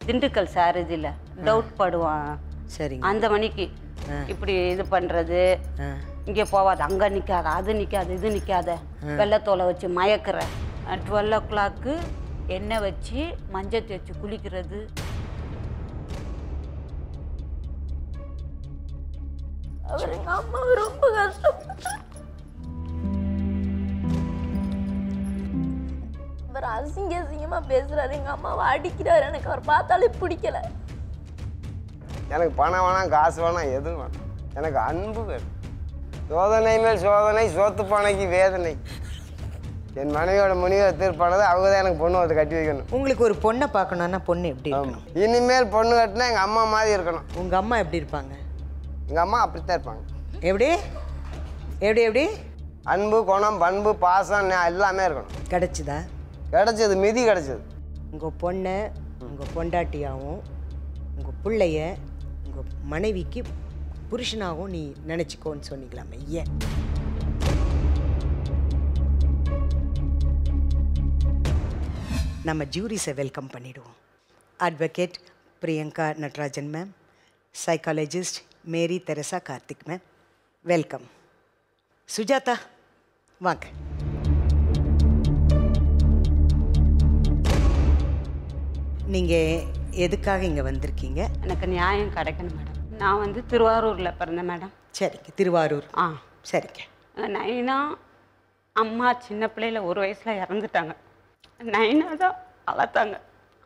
திண்டுக்கல் சாரதியில் டவுட் படுவான் சரிங்க அந்த மணிக்கு இப்படி இது பண்ணுறது ஆ இங்கே போவாது அங்கே நிற்காத அது நிற்காது இது நிற்காத வெள்ளத்தோலை வச்சு மயக்கிற டுவெல் ஓ கிளாக்கு எண்ணெய் வச்சு மஞ்சள் தேய்ச்சி குளிக்கிறது அவர் எங்க அம்மாவை ரொம்ப கஷ்டப்பட்டார் அவர் அசிங்க அசிங்கமா பேசுறாரு எங்க அம்மாவை அடிக்கிறாரு எனக்கு அவர் பார்த்தாலே பிடிக்கல எனக்கு பணம் வேணாம் காசு வேணாம் எதுவும் வேணாம் எனக்கு அன்பு வேணும் சோதனை மேல் சோதனை சோத்து பானைக்கு வேதனை என் மனைவியோட முனிவை தீர்ப்பானது அவங்க தான் எனக்கு பொண்ணு வந்து கட்டி வைக்கணும் உங்களுக்கு ஒரு பொண்ணை பார்க்கணுன்னா பொண்ணு எப்படி ஆமா. இருக்கணும் இனிமேல் பொண்ணு கட்டினா எங்கள் அம்மா மாதிரி இருக்கணும் உங்கள் அம்மா எப்படி இருப்பாங்க எங்கள் அம்மா அப்படித்தான் இருப்பாங்க எப்படி எப்படி எப்படி அன்பு குணம் பண்பு பாசம் நே- எல்லாமே இருக்கணும் கிடச்சிதா கிடைச்சது மிதி கிடைச்சது உங்கள் பொண்ணை உங்கள் பொண்டாட்டியாகவும் உங்கள் பிள்ளைய உங்கள் மனைவிக்கு புருஷனாகவும் நீ நினச்சிக்கோன்னு சொன்னீங்களாமே ஏன் நம்ம ஜூரிஸை வெல்கம் பண்ணிடுவோம் advocate Priyanka Natarajan ma'am psychologist Mary Teresa Karthik ma'am welcome Sujatha வாங்க நீங்கள் எதுக்காக இங்கே வந்திருக்கீங்க எனக்கு நியாயம் கிடைக்கணும் மேடம் நான் வந்து திருவாரூரில் பிறந்தேன் மேடம் சரிங்க திருவாரூர் ஆ சரிங்க நைனா அம்மா சின்ன பிள்ளையில ஒரு வயசில் இறந்துட்டாங்க நைனா தான் வளர்த்தாங்க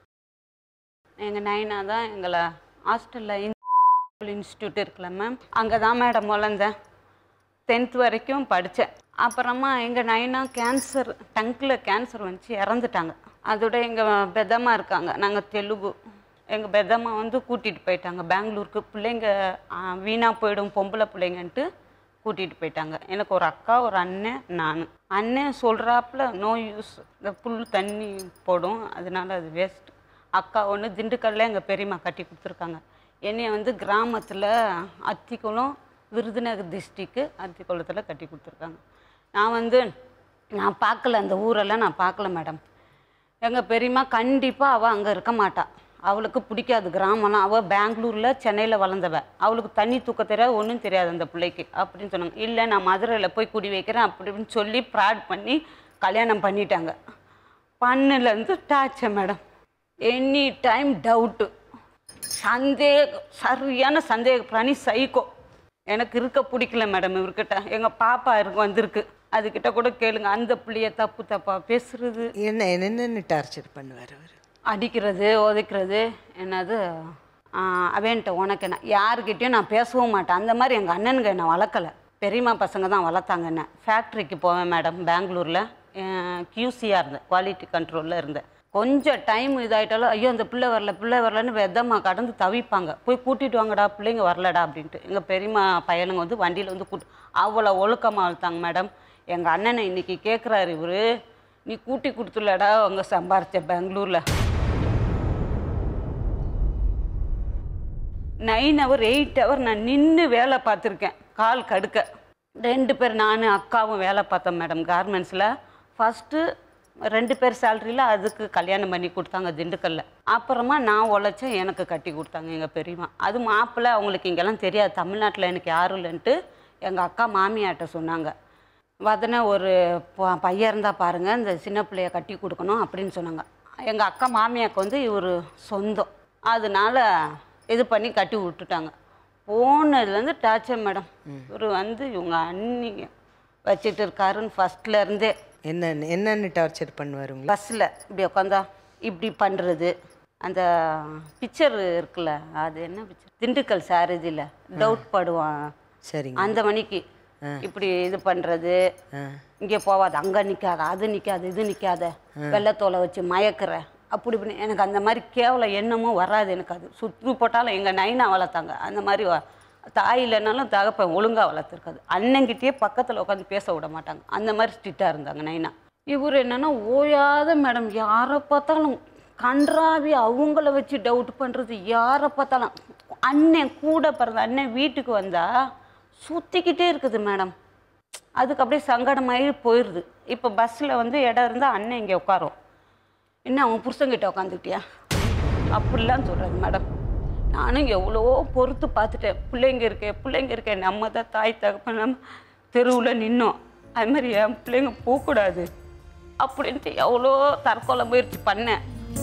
எங்கள் நைனா தான் எங்களை ஹாஸ்டலில் இன்ஸ்டியூட் இருக்குல்ல மேம் அங்கே தான் மேடம் வளர்ந்தேன் டென்த் வரைக்கும் படித்தேன் அப்புறமா எங்கள் நைனா கேன்சர் டங்கில் கேன்சர் வந்துச்சு இறந்துட்டாங்க அதோட எங்கள் பெதம்மா இருக்காங்க நாங்கள் தெலுங்கு எங்கள் பெதம்மா வந்து கூட்டிகிட்டு போயிட்டாங்க பெங்களூருக்கு பிள்ளைங்க ஆ, வீணா போயிடும் பொம்பளை பிள்ளைங்கன்ட்டு கூட்டிகிட்டு போயிட்டாங்க எனக்கு ஒரு அக்கா ஒரு அண்ணன் நான் அண்ணன் சொல்கிறாப்புல நோ யூஸ் இந்த புல் தண்ணி போடும் அதனால அது வேஸ்ட் அக்கா ஒன்று திண்டுக்கல்ல எங்கள் பெரியம்மா கட்டி கொடுத்துருக்காங்க என்னைய வந்து கிராமத்தில் அத்திக்குளம் விருதுநகர் டிஸ்ட்ரிக்கு அத்திக்குளத்தில் கட்டி கொடுத்துருக்காங்க நான் வந்து நான் பார்க்கல அந்த ஊரெல்லாம் நான் பார்க்கல மேடம் எங்கள் பெரியம்மா கண்டிப்பாக அவள் அங்கே இருக்க மாட்டா அவளுக்கு பிடிக்காது கிராமம்லாம் அவள் பெங்களூரில் சென்னையில் வளர்ந்தவ அவளுக்கு தண்ணி தூக்க தெரியாது ஒன்றும் தெரியாது அந்த பிள்ளைக்கு அப்படின்னு சொன்னாங்க இல்லை நான் மதுரையில் போய் குடி வைக்கிறேன் அப்படின்னு சொல்லி ப்ராட் பண்ணி கல்யாணம் பண்ணிட்டாங்க பண்ணுலேருந்து torture madam any time doubt சந்தேகம் சரியான சந்தேக பிராணி சைக்கோ எனக்கு இருக்க பிடிக்கல மேடம் இவர்கிட்ட எங்கள் பாப்பா இருக்கு வந்திருக்கு அதுக்கிட்ட கூட கேளுங்க அந்த பிள்ளைய தப்பு தப்பா பேசுறது என்ன என்னென்னு டார்ச்சர் பண்ணுவார் அவர் அடிக்கிறது உதைக்கிறது என்னது ஆஹ் அவன்கிட்ட உனக்கு என்ன யாருக்கிட்டேயும் நான் பேசவும் மாட்டேன் அந்த மாதிரி எங்கள் அண்ணனுங்க என்னை வளர்க்கலை பெரியம்மா பசங்க தான் வளர்த்தாங்க என்ன ஃபேக்ட்ரிக்கு போவேன் மேடம் பெங்களூரில் கியூசியாக இருந்தேன் குவாலிட்டி கண்ட்ரோலில் இருந்தேன் கொஞ்சம் டைம் இதாயிட்டாலும் ஐயோ அந்த பிள்ளை வரல பிள்ளை வரலன்னு வெதம்மா கடந்து தவிப்பாங்க போய் கூட்டிட்டு வாங்கடா பிள்ளைங்க வரலடா அப்படின்ட்டு எங்கள் பெரியம்மா பையனுங்க வந்து வண்டியில் வந்து கூட்டு அவ்வளோ ஒழுக்கமாக வளர்த்தாங்க மேடம் எங்கள் அண்ணனை இன்னைக்கு கேட்குறாரு இவரு நீ கூட்டி கொடுத்துலடா அவங்க சம்பாரிச்ச பெங்களூரில் நைன் ஹவர் எயிட் ஹவர் நான் நின்று வேலை பார்த்துருக்கேன் கால் கடுக்க ரெண்டு பேர் நான் அக்காவும் வேலை பார்த்தோம் மேடம் கார்மெண்ட்ஸில் ஃபஸ்ட்டு ரெண்டு பேர் சேலரியில் அதுக்கு கல்யாணம் பண்ணி கொடுத்தாங்க திண்டுக்கல்ல அப்புறமா நான் உழைச்சேன் எனக்கு கட்டி கொடுத்தாங்க எங்கள் பெரியம்மா அது மாப்பிள்ளை அவங்களுக்கு இங்கெல்லாம் தெரியாது தமிழ்நாட்டில் எனக்கு யாரும் இல்லைன்ட்டு எங்கள் அக்கா மாமியார்ட்ட சொன்னாங்க வதனை ஒரு ப- பையன் இருந்தால் பாருங்கள் இந்த சின்ன பிள்ளைய கட்டி கொடுக்கணும் அப்படின்னு சொன்னாங்க எங்கள் அக்கா மாமியாக்கு வந்து இவர் சொந்தம் அதனால இது பண்ணி கட்டி விட்டுட்டாங்க போனதுலேருந்து டார்ச்சர் மேடம் இவர் வந்து இவங்க அண்ணி வச்சுட்டு இருக்காருன்னு ஃபஸ்ட்ல இருந்தே என்னன்னு என்னென்னு டார்ச்சர் பண்ணுவார் உங்களை பஸ்ஸில் இப்படி உட்காந்தா இப்படி பண்ணுறது அந்த பிக்சர் இருக்குல்ல அது என்ன பிக்சர் திண்டுக்கல் சாரதியில் டவுட் படுவான் சரிங்க அந்த மணிக்கு இப்படி இது பண்ணுறது ஆ இங்கே போவாது அங்கே நிற்காத அது நிற்காது இது நிற்காத வெள்ளத்தோலை வச்சு மயக்கிற அப்படி இப்படி எனக்கு அந்த மாதிரி கேவல எண்ணமும் வராது எனக்கு அது சுற்றி போட்டாலும் எங்கள் நைனா வளர்த்தாங்க அந்த மாதிரி வ- தாய் இல்லைனாலும் தகப்பன் ஒழுங்காக வளர்த்துருக்காது அண்ணங்கிட்டயே பக்கத்தில் உட்காந்து பேச விட மாட்டாங்க அந்த மாதிரி ஸ்ட்ரிக்டாக இருந்தாங்க நைனா இவர் என்னன்னா ஓயாத மேடம் யாரை பார்த்தாலும் கன்றாவி அவங்கள வச்சு டவுட் பண்ணுறது யாரை பார்த்தாலும் அண்ணன் கூட பிறந்த அண்ணன் வீட்டுக்கு வந்தால் சுற்றிக்கிட்டே இருக்குது மேடம் அதுக்கு அப்படியே சங்கடமாகி போயிடுது இப்போ பஸ்ஸில் வந்து இடம் இருந்தால் அண்ணன் இங்கே உட்காரும் என்ன அவன் புருஷங்கிட்ட உட்காந்துக்கிட்டியா அப்படிலாம் சொல்கிறாங்க மேடம் நானும் எவ்வளவோ பொறுத்து பார்த்துட்டேன் பிள்ளைங்க இருக்கேன் பிள்ளைங்க இருக்கேன் நம்ம தான் தாய் தகப்பன் நம்ம தெருவில் நின்னோம் அது மாதிரி என் பிள்ளைங்க போகக்கூடாது அப்படின்ட்டு எவ்வளோ தற்கொலை முயற்சி பண்ணேன்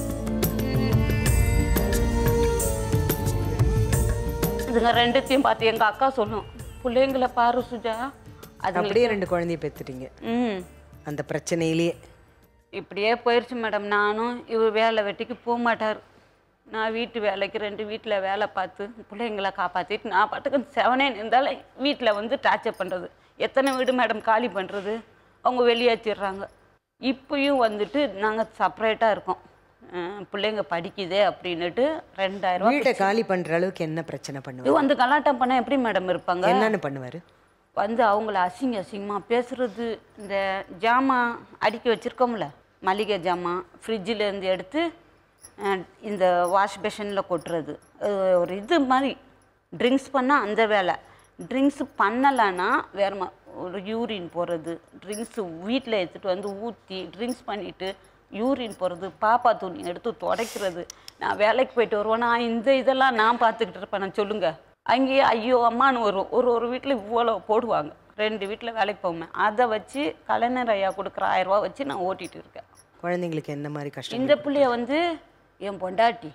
இதுங்க ரெண்டுத்தையும் பார்த்து எங்கள் அக்கா சொல்லும் பிள்ளைங்களை பாரு சுஜா அது அப்படியே ரெண்டு குழந்தைய பெத்துட்டீங்க ம் அந்த பிரச்சனையிலேயே இப்படியே போயிடுச்சு மேடம் நானும் இவர் வேலை வெட்டிக்கு போக மாட்டார் நான் வீட்டு வேலைக்கு ரெண்டு வீட்டில் வேலை பார்த்து பிள்ளைங்களை காப்பாற்றிட்டு நான் பாட்டுக்கு செவனே இருந்தாலே வீட்டில் வந்து டார்ச்சர் பண்ணுறது எத்தனை வீடு மேடம் காலி பண்ணுறது அவங்க வெளியேற்றிடுறாங்க இப்பயும் வந்துட்டு நாங்கள் செப்பரேட்டாக இருக்கோம் அஹ் பிள்ளைங்க படிக்குதே அப்படின்னுட்டு ரெண்டாயிரம் ரூபாய் வீட்டை காலி பண்ற அளவுக்கு என்ன பிரச்சனை பண்ணுவாரு இது வந்து கலாட்டம் பண்ண எப்படி மேடம் இருப்பாங்க என்னன்னு பண்ணுவாரு வந்து அவங்கள அசிங்க அசிங்கமாக பேசுறது இந்த ஜாமான் அடுக்கி வச்சுருக்கோம்ல மளிகை ஜாமான் ஃப்ரிட்ஜில் இருந்து எடுத்து அஹ், இந்த வாஷ் பேஷனில் கொட்டுறது அஹ், ஒரு இது மாதிரி ட்ரிங்க்ஸ் பண்ணால் அந்த வேலை ட்ரிங்க்ஸ் பண்ணலைன்னா வேற மா ஒரு யூரின் போகிறது ட்ரிங்க்ஸு வீட்டில் எடுத்துகிட்டு வந்து ஊற்றி ட்ரிங்க்ஸ் பண்ணிவிட்டு யூரின் போகிறது பாப்பா துணி எடுத்து துடைக்கிறது நான் வேலைக்கு போயிட்டு வருவேன் நான் இந்த இதெல்லாம் நான் பார்த்துக்கிட்டு இருப்பேன் சொல்லுங்கள் அங்கேயே ஐயோ அம்மான்னு வரும் ஒரு ஒரு வீட்டில் இவ்வளோ போடுவாங்க ரெண்டு வீட்டில் வேலைக்கு போவேன் அதை வச்சு கலைஞர் ஐயா கொடுக்குற ஆயிரம் ரூபாய் வச்சு நான் ஓட்டிகிட்டு இருக்கேன் குழந்தைங்களுக்கு என்ன மாதிரி கஷ்டம் இந்த புள்ளைய வந்து என் பொண்டாட்டி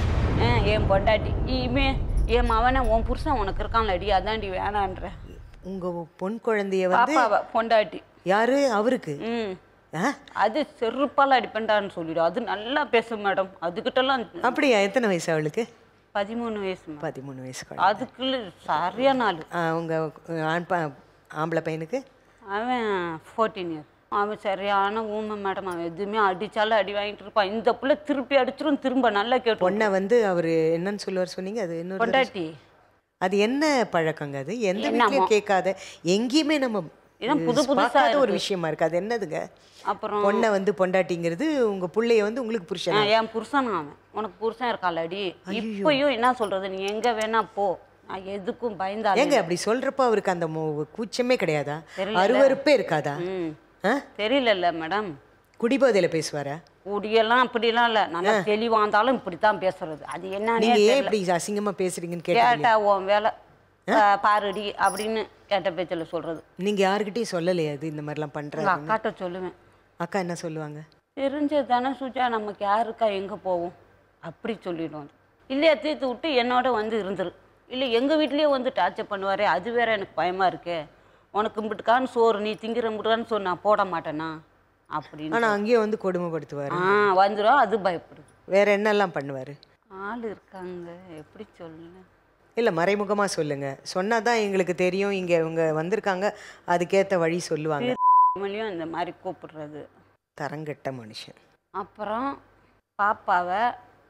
ஆ என் பொண்டாட்டி இமே என் மவனை உன் புருஷன் உனக்கு இருக்கான்லடி அதான்டி வேணான்ற உங்க பொன் குழந்தைய வந்து பாப்பாவை பொண்டாட்டி யாரு அவருக்கு ம் ஆ? அது செருப்பால் அடிப்பண்டான்னு சொல்லிடும் அது நல்லா பேசும் மேடம் அதுக்கிட்டலாம் அப்படியா எத்தனை வயசு அவளுக்கு பதிமூணு வயசு மேடம் பதிமூணு வயசு குழந்தை. அதுக்குள்ள சரியான ஆள் ஆ, உங்க ஆண் ப ஆம்பளை பையனுக்கு அவன் ஃபோர்டீன் இயர் அவன் சரியான ஊமை மேடம் அவன் எதுவுமே அடிச்சாலும் அடி வாங்கிட்டு இருப்பான் இந்த புள்ள திருப்பி அடிச்சிரும் திரும்ப நல்லா கேட்டு பொண்ணை வந்து அவரு என்னன்னு சொல்லுவார் சொன்னீங்க அது இன்னொரு தடவை பொண்டாட்டி அது என்ன பழக்கங்க அது எந்த என்னமோ. வீட்லயும் கேட்காத எங்கேயுமே நம்ம இதான் புது அஹ், புதுசா பார்க்காத ஒரு விஷயமா இருக்கு அது என்னதுங்க அப்புறம் பொண்ணை வந்து பொண்டாட்டிங்கிறது உங்க புள்ளைய வந்து உங்களுக்கு புருஷன் ஆ, என் புருஷன் அவன் உனக்கு புருஷன் இருக்காளடி இப்பயும் என்ன சொல்றது நீ எங்க வேணா போ நான் எதுக்கும் பயந்தாலும் ஏங்க அப்படி சொல்றப்ப அவருக்கு அந்த மோ- கூச்சமே கிடையாதா தெரியல. அருவருப்பே இருக்காதா ம் ஆ? தெரியலல்ல மேடம் குடிபோதையில பேசுவாரா குடியெல்லாம் அப்படிலாம் இல்லை நல்லா தெளிவா இருந்தாலும் இப்படித்தான் பேசுறது அது என்னன்னே நீங்க ஏன் தெரியல இப்படி அசிங்கமா பேசுறீங்கன்னு கேட்டீங்க கேட்டா உன் வேலை ஆ, பாருடி அப்படின்னு கேட்ட பேச்சில் சொல்றது நீங்க யாருக்கிட்டையும் சொல்லலையா அது இந்த மாதிரிலாம் எங்க பண்றாரு அக்காட்ட சொல்லுவேன் அக்கா என்ன சொல்லுவாங்க தெரிஞ்சது தானே சுஜா நமக்கு யாருக்கா எங்கே போவோம் அப்படி சொல்லிடுவோம் இல்லையா தீர்த்து விட்டு என்னோட வந்து இருந்துரு இல்லை எங்கள் வீட்லேயே வந்து டார்ச்சர் பண்ணுவாரே அது வேற எனக்கு பயமாக இருக்கே உனக்கு இம்பிட்டுக்கான்னு சோறு நீ திங்கிற முட்டுக்கான்னு சோறு நான் போட மாட்டேனா அப்படின்னு ஆனா அங்கேயும் வந்து கொடுமைப்படுத்துவாரு ஆ வந்துடும் அது பயப்படுது வேற என்னெல்லாம் பண்ணுவாரு ஆள் இருக்காங்க எப்படி சொல்லுங்க இல்ல மறைமுகமா சொல்லுங்க சொன்னாதான் எங்களுக்கு தெரியும் இங்க இவங்க வந்திருக்காங்க அதுக்கேத்த வழி சொல்லுவாங்க இவங்களையும் இந்த மாதிரி கூப்பிடுறது தரங்கெட்ட மனுஷன் அப்புறம் பாப்பாவை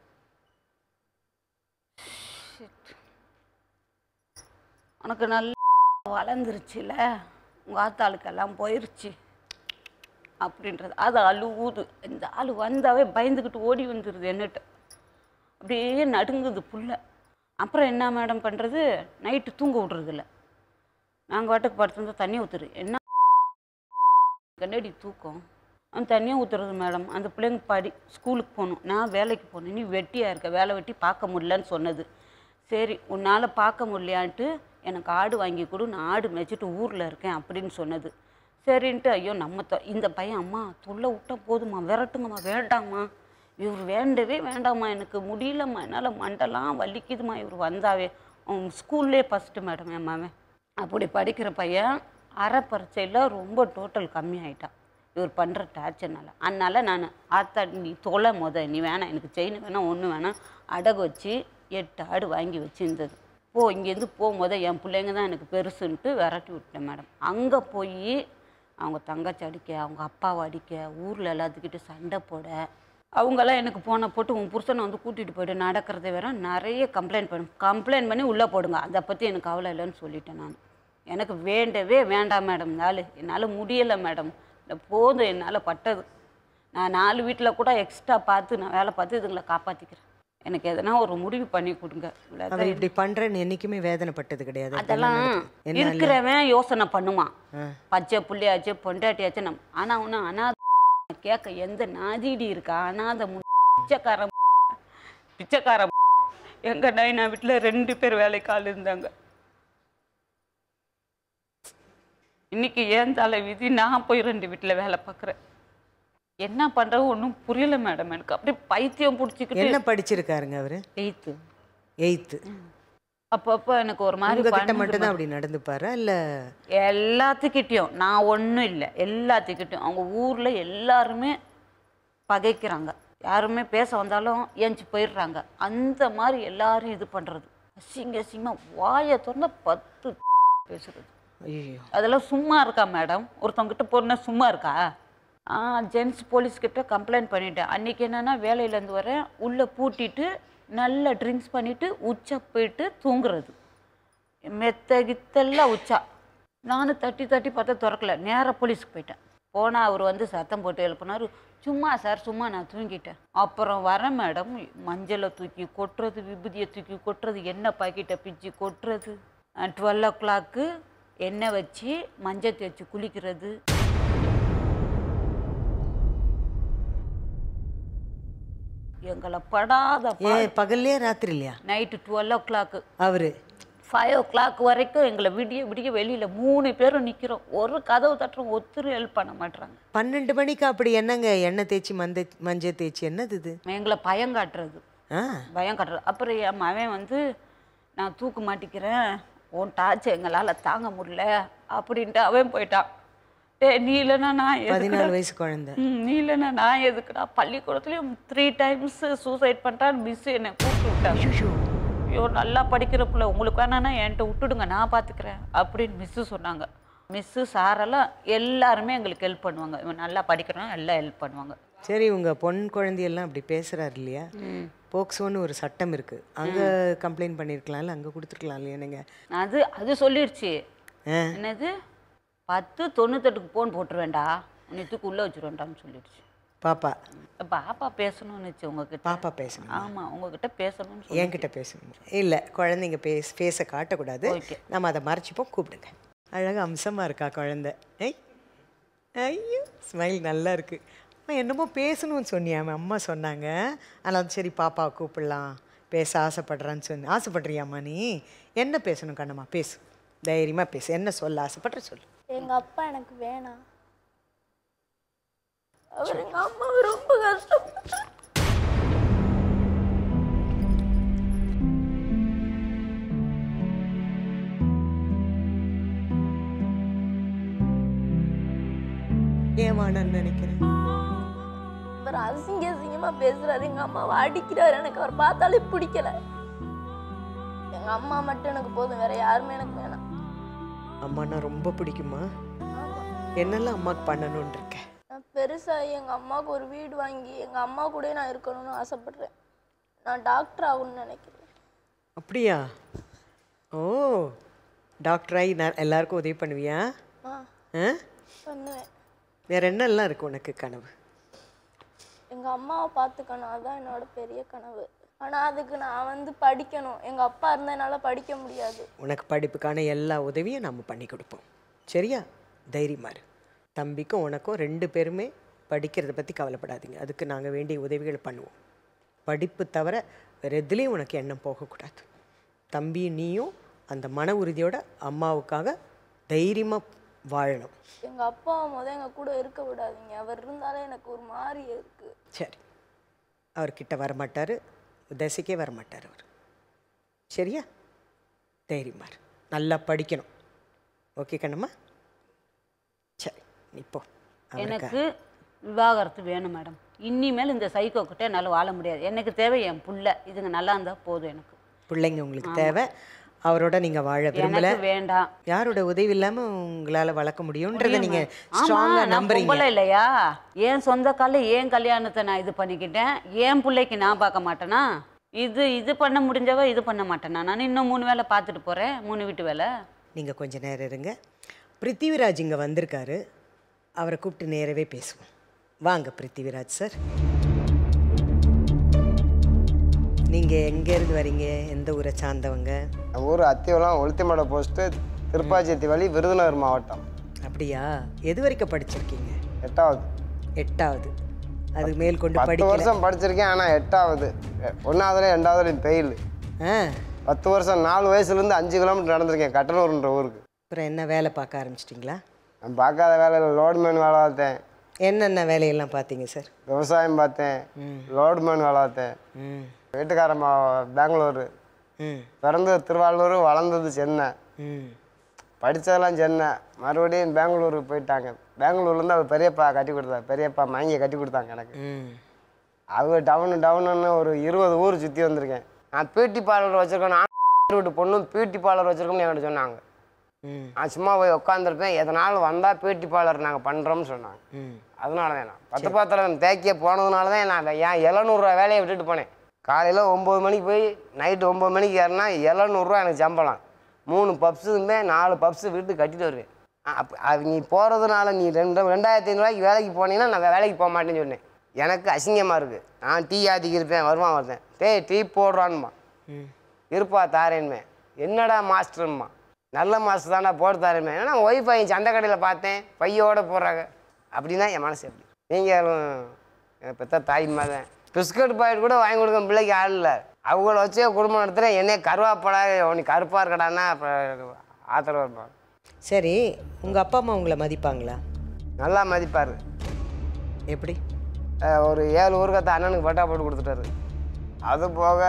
Shit. உனக்கு நல்ல வளர்ந்துருச்சுல உங்கள் ஆத்தாளுக்கெல்லாம் போயிருச்சு அப்படின்றது அது அழுவுது இந்த ஆள் வந்தாவே பயந்துக்கிட்டு ஓடி வந்துடுது என்னட்ட அப்படியே நடுங்குது புள்ள அப்புறம் என்ன மேடம் பண்ணுறது நைட்டு தூங்க விட்றதில்ல நாங்கள் வாட்டுக்கு படுத்திருந்தா தண்ணி ஊற்றுரு என்ன கண்ணாடி தூக்கம் அவன் தண்ணியாக ஊற்றுறது மேடம் அந்த பிள்ளைங்க படி ஸ்கூலுக்கு போகணும் நான் வேலைக்கு போகணும் நீ வெட்டியாக இருக்க வேலை வெட்டி பார்க்க முடியலன்னு சொன்னது சரி உன்னால் பார்க்க முடியலையான்ட்டு எனக்கு ஆடு வாங்கி கொடு நான் ஆடு மேய்ச்சிட்டு ஊரில் இருக்கேன் அப்படின்னு சொன்னது சரின்ட்டு ஐயோ நம்ம தொ- இந்த பையன் அம்மா தொல்லை விட்டா போதுமா விரட்டுங்கம்மா வேண்டாம்மா இவர் வேண்டவே வேண்டாம்மா எனக்கு முடியலம்மா என்னால் மண்டெல்லாம் வலிக்குதுமா இவர் வந்தாவே அவன் ஸ்கூல்லே ஃபஸ்ட்டு மேடம் என் மவன் அப்படி படிக்கிற பையன் அரை பரீட்சையில் ரொம்ப டோட்டல் கம்மியாயிட்டான் இவர் பண்ணுற டார்ச்சர்னால அதனால நான் ஆத்தா நீ தொலை முத நீ வேணாம் எனக்கு செயின் வேணாம் ஒன்று வேணாம் அடகு வச்சு எட்டு ஆடு வாங்கி வச்சுருந்தது போ இங்கேருந்து போகும்போது என் பிள்ளைங்க தான் எனக்கு பெருசுன்ட்டு விரட்டி விட்டேன் மேடம் அங்கே போய் அவங்க தங்கச்சி அடிக்க அவங்க அப்பாவை அடிக்க ஊரில் எல்லாத்துக்கிட்ட சண்டை போட அவங்கெல்லாம் எனக்கு போன போட்டு உன் புருஷனை வந்து கூட்டிகிட்டு போயிட்டு நடக்கிறத வேற நிறைய கம்ப்ளைண்ட் பண்ணு கம்ப்ளைண்ட் பண்ணி உள்ளே போடுங்க அதை பற்றி எனக்கு கவலை இல்லைன்னு சொல்லிட்டேன் நான் எனக்கு வேண்டவே வேண்டாம் மேடம் நாள் என்னால் முடியலை மேடம் இல்லை போதும் என்னால் பட்டது நான் நாலு வீட்டில் கூட எக்ஸ்ட்ரா பார்த்து நான் வேலை பார்த்து இதுங்களை காப்பாற்றிக்கிறேன் எனக்கு எதனா ஒரு முடிவு பண்ணி கொடுங்க இவ்வளவுதான் அவர் இப்படி பண்றேன்னு என்னைக்குமே வேதனைப்பட்டது கிடையாது அதெல்லாம் என்ன இருக்கிறவன் யோசனை பண்ணுவான் ஆ. பச்சை புள்ளியாச்சு பொண்டாட்டியாச்சு நம்ம ஆனா ஒன்று அனாத கேட்க எந்த நாதிடி இருக்கா அனாத முச்சக்கார பிச்சைக்கார எங்க நைனா வீட்டில் ரெண்டு பேர் வேலைக்கு ஆள் இருந்தாங்க இன்னைக்கு ஏன் தலை விதி நான் போய் ரெண்டு வீட்டில் வேலை பார்க்குறேன் என்ன பண்ணுறது ஒன்றும் புரியல மேடம் எனக்கு அப்படியே பைத்தியம் பிடிச்சிக்கிட்டு என்ன படிச்சிருக்காருங்க அவரு எயித்து எயித்து அப்பப்போ எனக்கு ஒரு மாதிரி உங்ககிட்ட பண்ணுது மட்டும்தான் அப்படி நடந்துப்பாரா இல்ல எல்லாத்துக்கிட்டேயும் நான் ஒன்றும் இல்லை எல்லாத்துக்கிட்டையும் அவங்க ஊரில் எல்லாருமே பகைக்கிறாங்க யாருமே பேச வந்தாலும் ஏஞ்சி போயிடுறாங்க அந்த மாதிரி எல்லாரும் இது பண்ணுறது அசிங்க அசிங்கமாக வாயை திறந்தா பத்து பேசுறது ஐயோ அதெல்லாம் சும்மா இருக்கா மேடம் ஒருத்தவங்கிட்ட போனா சும்மா இருக்கா ஆ ஜென்ஸ் போலீஸ்கிட்ட கம்ப்ளைண்ட் பண்ணிட்டேன் அன்றைக்கி என்னென்னா வேலையிலேருந்து வரேன் உள்ளே பூட்டிட்டு நல்லா ட்ரிங்க்ஸ் பண்ணிவிட்டு உச்சா போயிட்டு தூங்குறது மெத்த கித்தெல்லாம் உச்சா நானும் தட்டி தட்டி பார்த்தா திறக்கல நேராக போலீஸ்க்கு போயிட்டேன் போனால் அவர் வந்து சத்தம் போட்டு எழுப்பினார் சும்மா சார் சும்மா நான் தூங்கிட்டேன் அப்புறம் வரேன் மேடம் மஞ்சளை தூக்கி கொட்டுறது விபூதியை தூக்கி கொட்டுறது எண்ணெய் பாக்கெட்டை பிச்சு கொட்டுறது டுவெல் ஓ கிளாக்கு எண்ணெய் வச்சு மஞ்சள் தேய்ச்சி குளிக்கிறது எங்களை படாத ஏன் பகல்லையா ராத்திரி இல்லையா நைட்டு டுவெல் ஓ கிளாக்கு அவரு ஃபைவ் ஓ கிளாக் வரைக்கும் எங்களை விடிய விடிய வெளியில் மூணு பேரும் நிற்கிறோம் ஒரு கதவு தட்டுறோம் ஒருத்தரும் ஹெல்ப் பண்ண மாட்றாங்க பன்னெண்டு மணிக்கு அப்படி என்னங்க எண்ணெய் தேய்ச்சி மந்த மஞ்சள் தேய்ச்சி என்னது இது எங்களை பயம் காட்டுறது ஆ பயம் காட்டுறது அப்புறம் என் மகன் வந்து நான் தூக்க மாட்டிக்கிறேன் உன் டார்ச் எங்களால் தாங்க முடியல அப்படின்ட்டு அவன் போயிட்டான் டே நீ இல்லைன்னா நான் எதுக்குடா? பதினாலு வயசு குழந்தை ம், நீ இல்லைன்னா நான் எதுக்குடா பள்ளிக்கூடத்துலேயும் த்ரீ டைம்ஸ் சூசைட் பண்ணிட்டான்னு மிஸ் என்னை கூப்பிட்டு விட்டாங்க ஐயோ நல்லா படிக்கிற பிள்ளை உங்களுக்கு வேணான்னா என்கிட்ட விட்டுடுங்க நான் பார்த்துக்கிறேன் அப்படின்னு மிஸ்ஸு சொன்னாங்க மிஸ்ஸு சாரெல்லாம் எல்லாருமே எங்களுக்கு ஹெல்ப் பண்ணுவாங்க இவன் நல்லா படிக்கிறான் எல்லாம் ஹெல்ப் பண்ணுவாங்க சரி உங்க பொன் குழந்தையெல்லாம் அப்படி பேசுறாரு இல்லையா ம். போக்சோன்னு ஒரு சட்டம் இருக்கு அங்க கம்ப்ளைண்ட் பண்ணிருக்கலாம்ல அங்க கொடுத்துருக்கலாம் இல்லையா நீங்க அது அது சொல்லிடுச்சு ஆ. என்னது பத்து தொண்ணூத்தெட்டுக்கு போன் போட்டுருவேண்டா உன்னை தூக்கி உள்ளே வச்சுருவேண்டான்னு சொல்லிடுச்சு பாப்பா பாப்பா பேசணும்னு வச்சு உங்ககிட்ட பாப்பா பேசணும் ஆமாம் உங்ககிட்ட பேசணும்னு சொல்லி என்கிட்ட பேசணும் இல்லை குழந்தைங்க பேச பேச காட்டக்கூடாது Okay. நம்ம அதை மறைச்சிப்போம் கூப்பிடுங்க அழகா அம்சமா இருக்கா குழந்தை ஐய் ஐயோ ஸ்மைல் நல்லா இருக்கு அம்மா என்னமோ பேசணும்னு சொன்னியாமே அம்மா சொன்னாங்க அதனால் சரி பாப்பாவை கூப்பிடலாம் பேச ஆசைப்படுறான்னு சொன்ன ஆசைப்படுறியாம்மா நீ என்ன பேசணும் கண்ணம்மா பேசு தைரியமாக பேசு என்ன சொல்ல ஆசைப்படுற சொல்லு எங்க அப்பா எனக்கு வேணாம் அவர் எங்க அம்மாவை ரொம்ப கஷ்டப்பட்டார் ஏன் வேணான்னு நினைக்கிறேன் அவர் அசிங்க அசிங்கமா பேசுறாரு எங்க அம்மாவை அடிக்கிறாரு எனக்கு அவர் பார்த்தாலே பிடிக்கல எங்க அம்மா மட்டும் எனக்கு போதும் வேற யாருமே எனக்கு வேணாம் அம்மானா ரொம்ப பிடிக்குமா ஆமா என்னெல்லாம் அம்மாவுக்கு பண்ணணும்னு இருக்க நான் பெருசாகி எங்க அம்மாவுக்கு ஒரு வீடு வாங்கி எங்க அம்மா கூடயே நான் இருக்கணும்னு ஆசைப்படுறேன் நான் டாக்டர் ஆகணும்னு நினைக்கிறேன் அப்படியா ஓ டாக்டர் ஆகி நான் எல்லாருக்கும் உதவி பண்ணுவியா ஆ ஆ பண்ணுவேன் வேற என்னெல்லாம் இருக்கு உனக்கு கனவு எங்க அம்மாவை பார்த்துக்கணும் அதுதான் என்னோட பெரிய கனவு ஆனா அதுக்கு நான் வந்து படிக்கணும் எங்க அப்பா இருந்தா என்னால படிக்க முடியாது உனக்கு படிப்புக்கான எல்லா உதவியும் நம்ம பண்ணி கொடுப்போம் சரியா தைரியமா இரு தம்பிக்கும் உனக்கும் ரெண்டு பேருமே படிக்கிறத பற்றி கவலைப்படாதீங்க அதுக்கு நாங்கள் வேண்டிய உதவிகள் பண்ணுவோம் படிப்பு தவிர வேறு எதுலேயும் உனக்கு எண்ணம் போகக்கூடாது தம்பி நீயும் அந்த மன உறுதியோட அம்மாவுக்காக தைரியமாக வாழணும் எங்க அப்பா முத எங்க கூட இருக்க விடாதீங்க அவர் இருந்தாலே எனக்கு ஒரு மாதிரி இருக்கு சரி அவர்கிட்ட வரமாட்டார் தசைக்கே வரமாட்டார் அவர் சரியா தைரியமா இரு. நல்லா படிக்கணும் ஓகே கண்ணம்மா சரி நீ போ அவருக்கா எனக்கு விவாகரத்து வேணும் மேடம் இனிமேல் இந்த சைக்கோ கிட்ட என்னால் வாழ முடியாது எனக்கு தேவை என் புள்ள இதுங்க நல்லா இருந்தால் போதும் எனக்கு பிள்ளைங்க உங்களுக்கு தேவை அவரோட நீங்கள் வாழ விரும்பல எனக்கு வேண்டாம் யாரோட உதவி இல்லாமல் உங்களால் வளர்க்க முடியுன்றதை நீங்கள் ஆமா ஸ்ட்ராங்காக நான் நம்புறீங்க பொம்பளை இல்லையா என் சொந்த கால ஏன் கல்யாணத்தை நான் இது பண்ணிக்கிட்டேன் என் பிள்ளைக்கு நான் பார்க்க மாட்டேனா இது இது பண்ண முடிஞ்சவ இது பண்ண மாட்டேனா நான் இன்னும் மூணு வேலை பார்த்துட்டு போகிறேன் மூணு வீட்டு வேலை நீங்கள் கொஞ்ச நேரம் இருங்க பிருத்திவிராஜ் இங்கே வந்திருக்காரு அவரை கூப்பிட்டு நேரவே பேசுவோம் வாங்க பிருத்திவிராஜ் சார் நீங்கள் எங்கேருந்து வரீங்க எந்த ஊரை சார்ந்தவங்க நம்ம ஊர் அத்திவலம் ஒளுத்திமலை போஸ்ட்டு திருப்பாச்சியத்தி வழி விருதுநகர் மாவட்டம் அப்படியா எது வரைக்கும் படிச்சிருக்கீங்க எட்டாவது எட்டாவது அதுக்கு மேல் கொண்டு பத்து படிக்கல வருஷம் படிச்சிருக்கேன் ஆனால் எட்டாவது ஒன்றாவதுல ரெண்டாவதுலையும் பெயில் ஆ பத்து வருஷம் நாலு வயசுலேருந்து அஞ்சு கிலோமீட்டர் நடந்திருக்கேன் கட்டலூர்ன்ற ஊருக்கு அப்புறம் என்ன வேலை பார்க்க ஆரம்பிச்சிட்டிங்களா நான் பார்க்காத வேலையில் லோட்மேன் வேலை பார்த்தேன் என்னென்ன வேலையெல்லாம் பார்த்தீங்க சார் விவசாயம் பார்த்தேன் லோட்மேன் வேலை பார்த்தேன் ம் வீட்டுக்காரன் பெங்களூரு ம் பிறந்தது திருவாரூர் வளர்ந்தது சென்னை ம் படித்ததெல்லாம் சென்னை மறுபடியும் பெங்களூருக்கு போயிட்டாங்க பெங்களூர்லேருந்து அவர் பெரியப்பா கட்டி கொடுத்தாரு பெரியப்பா மயங்கி கட்டி கொடுத்தாங்க எனக்கு ம் அவங்க டவுனு டவுனுன்னு ஒரு இருபது ஊர் சுற்றி வந்திருக்கேன் நான் பியூட்டி பார்லர் வச்சுருக்கேன் நான் வீட்டு பொண்ணும் பியூட்டி பார்லர் வச்சுருக்கோம்னு என்கிட்ட சொன்னாங்க ம் நான் சும்மா போய் உட்காந்துருப்பேன் எதனாலும் வந்தால் பியூட்டி பார்லர் நாங்கள் பண்ணுறோம்னு சொன்னாங்க ம் அதனால தான் நான் பத்து பாத்திரம் தேக்கிய போனதுனால தான் நான் ஏன் எழுநூறுவா வேலையை விட்டுட்டு போனேன் காலையில் ஒம்பது மணிக்கு போய் நைட்டு ஒம்பது மணிக்கு ஏறினா எழுநூறுவா எனக்கு சம்பளம் மூணு பப்ஸுமே நாலு பப்ஸு வீட்டுக்கு கட்டிட்டு வருவேன் அப்போ அது நீ போகிறதுனால நீ ரெண்டு ரெண்டாயிரத்தி ஐநூறுவாய்க்கு வேலைக்கு போனீங்கன்னா நான் வேலைக்கு போக மாட்டேன்னு சொன்னேன் எனக்கு அசிங்கமாக இருக்குது நான் டீ ஆத்திக்கு இருப்பேன் வருவான் வருவேன் டேய் டீ போடுறான்மா ம் இருப்பா தாரேன்மே என்னடா மாஸ்டர்மா நல்ல மாஸ்டர் தான்டா போட்டு தாரேன்மே ஏன்னா ஒய்ஃப் என் சந்தை கடையில் பார்த்தேன் பையோட போடுறாங்க அப்படின்னா என் மனசு எப்படி நீங்களும் என் பெத்த தாய் தான் பிஸ்கட் பாக்கெட் கூட வாங்கி கொடுக்க பிள்ளைக்கு ஆள் இல்லை அவங்கள வச்சே குடும்பம் நடத்துகிறேன் என்னைய கருவாப்படா உனக்கு கருப்பாக இருக்கடான்னா அப்புறம் ஆத்திரம் இருப்பான் சரி உங்கள் அப்பா அம்மா உங்களை மதிப்பாங்களா நல்லா மதிப்பார் எப்படி ஒரு ஏழு ஊருக்கத்த அண்ணனுக்கு பட்டா போட்டு கொடுத்துட்டாரு அது போக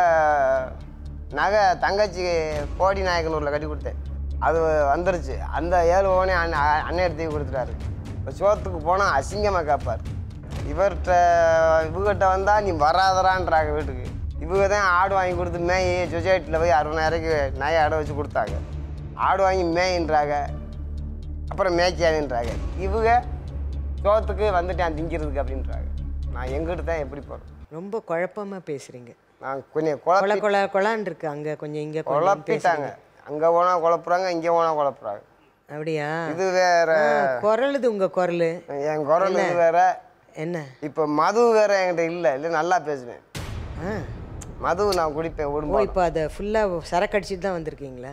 நகை தங்கச்சி கோடி நாயக்கனூரில் கட்டி கொடுத்தேன் அது வந்துருச்சு அந்த ஏழு ஓனே அண்ணன் அண்ணன் எடுத்து கொடுத்துட்டாரு இப்போ சோத்துக்கு போனால் அசிங்கமாக கேட்பார் இவர்கிட்ட இவகிட்ட வந்தால் நீ வராதரான்றாங்க வீட்டுக்கு இவங்க தான் ஆடு வாங்கி கொடுத்து மேய் சொசைட்டியில் போய் அறுபதாயிரக்கு நாயை அடை வச்சு கொடுத்தாங்க ஆடு வாங்கி மேயின்றாங்க அப்புறம் மேய்க்காதுன்றாங்க இவங்க சோத்துக்கு வந்துட்டேன் திங்கிறதுக்கு அப்படின்றாங்க நான் எங்கிட்ட தான் எப்படி போகிறேன் ரொம்ப குழப்பமாக பேசுகிறீங்க நான் கொஞ்சம் கொல குழப்பி கொல கொலான் இருக்கு அங்கே கொஞ்சம் இங்கே கொஞ்சம் குழப்பிட்டாங்க அங்கே போனால் குழப்புறாங்க இங்கே போனால் குழப்புறாங்க அப்படியா இது வேற குரலுது உங்கள் குரல் என் குரல் இது வேற என்ன இப்போ மது வேற என்கிட்ட இல்லை இல்லை நல்லா பேசுவேன் ஆ மது நான் குடிப்பேன் ஓ உடம்பு இப்போ அதை ஃபுல்லாக சரக்கு அடிச்சிட்டு தான் வந்திருக்கீங்களா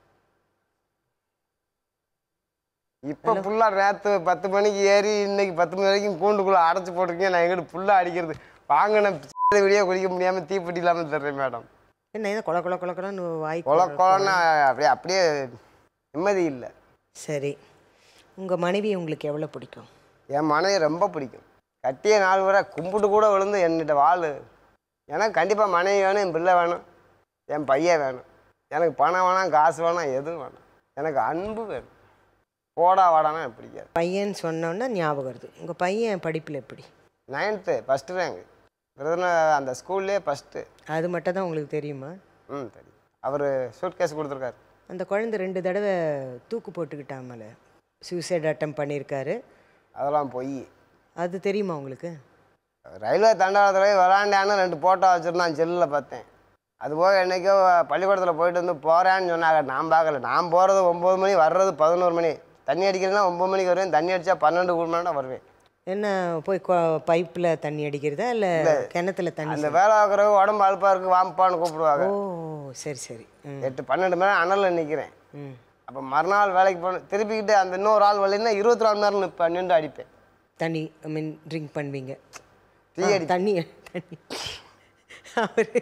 இப்போ ஃபுல்லாக நேற்று பத்து மணிக்கு ஏறி இன்னைக்கு பத்து மணி வரைக்கும் கூண்டுக்குள்ளே அடைச்சி போட்டிருக்கேன் நான் எங்கிட்ட ஃபுல்லாக அடிக்கிறது வாங்கின வெளியே குடிக்க முடியாமல் தீப்பெட்டி இல்லாமல் தர்றேன் மேடம் என்ன ஏதோ கொல கொல கொல கொலன்னு வாய் கொல கொலன்னா அப்படியே அப்படியே நிம்மதி இல்லை சரி உங்கள் மனைவி உங்களுக்கு எவ்வளோ பிடிக்கும் என் மனைவி ரொம்ப பிடிக்கும் கட்டிய நாள் வரை கும்பிட்டு கூட விழுந்து என்கிட்ட வாழ் எனக்கு கண்டிப்பாக மனைவி வேணும் என் பிள்ளை வேணும் என் பையன் வேணும் எனக்கு பணம் வேணாம் காசு வேணாம் எதுவும் வேணாம் எனக்கு அன்பு வேணும் போடா வாடானா எனக்கு பிடிக்காது பையன் சொன்னோன்னா ஞாபகம் வருது உங்கள் பையன் படிப்பில் எப்படி நைன்த்து ஃபஸ்ட்டு ரேங்க் விருதுன அந்த ஸ்கூல்லே ஃபஸ்ட்டு அது மட்டும் தான் உங்களுக்கு தெரியுமா ம் தெரியும் அவர் சூட் கேஸ் கொடுத்துருக்காரு அந்த குழந்தை ரெண்டு தடவை தூக்கு போட்டுக்கிட்டாமல சூசைட் அட்டம் பண்ணியிருக்காரு அதெல்லாம் பொய் அது தெரியுமா உங்களுக்கு ரயில்வே தண்டவாளத்தில் விளாண்டான்னு ரெண்டு ஃபோட்டோ வச்சுருந்தான் செல்லில் பார்த்தேன் அதுபோக என்றைக்கோ பள்ளிக்கூடத்தில் போயிட்டு வந்து போகிறேன்னு சொன்னாங்க நான் பார்க்கல நான் போகிறது ஒம்பது மணி வர்றது பதினோரு மணி தண்ணி அடிக்கிறதுனா ஒம்பது மணிக்கு வருவேன் தண்ணி அடித்தா பன்னெண்டு மணி நேரம் வருவேன் என்ன போய் பைப்பில் தண்ணி அடிக்கிறதா இல்லை கிணத்துல தண்ணி அந்த வேலை பார்க்குறவங்க உடம்பு அழுப்பாக இருக்குது வாம்பான்னு கூப்பிடுவாங்க ஓ சரி சரி ம் எட்டு பன்னெண்டு மணி நேரம் அனலில் நிற்கிறேன் ம் அப்போ மறுநாள் வேலைக்கு போகணும் திருப்பிக்கிட்டு அந்த இன்னொரு ஆள் வரலைன்னா இருபத்தி நாலு மணி நேரம் நிற்பேன் நின்று அடிப்பேன் தண்ணி ஐ மீன் ட்ரிங்க் பண்ணுவீங்க டீ ஆ, அடி தண்ணி தண்ணி அவர்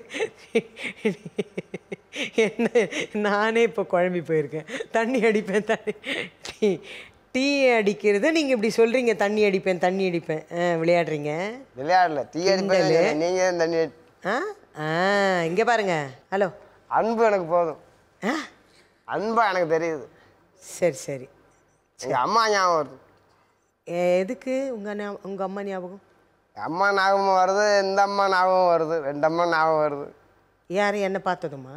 என்ன நானே இப்போ குழம்பி போயிருக்கேன் தண்ணி அடிப்பேன் தண்ணி டீ டீ அடிக்கிறது நீங்கள் இப்படி சொல்கிறீங்க தண்ணி அடிப்பேன் தண்ணி அடிப்பேன் ஆ, விளையாடுறீங்க விளையாடல டீ அடிப்பேன் நீங்கள் தான் தண்ணி அடி ஆ ஆ இங்கே பாருங்க ஹலோ அன்பு எனக்கு போதும் ஆ அன்பா எனக்கு தெரியுது சரி சரி எங்கள் அம்மா ஞாபகம் வருது எதுக்கு உங்கள் உங்கள் அம்மா ஞாபகம் என் அம்மா ஞாபகம் வருது இந்த அம்மா ஞாபகம் வருது ரெண்டு அம்மா ஞாபகம் வருது யார் என்ன பார்த்ததுமா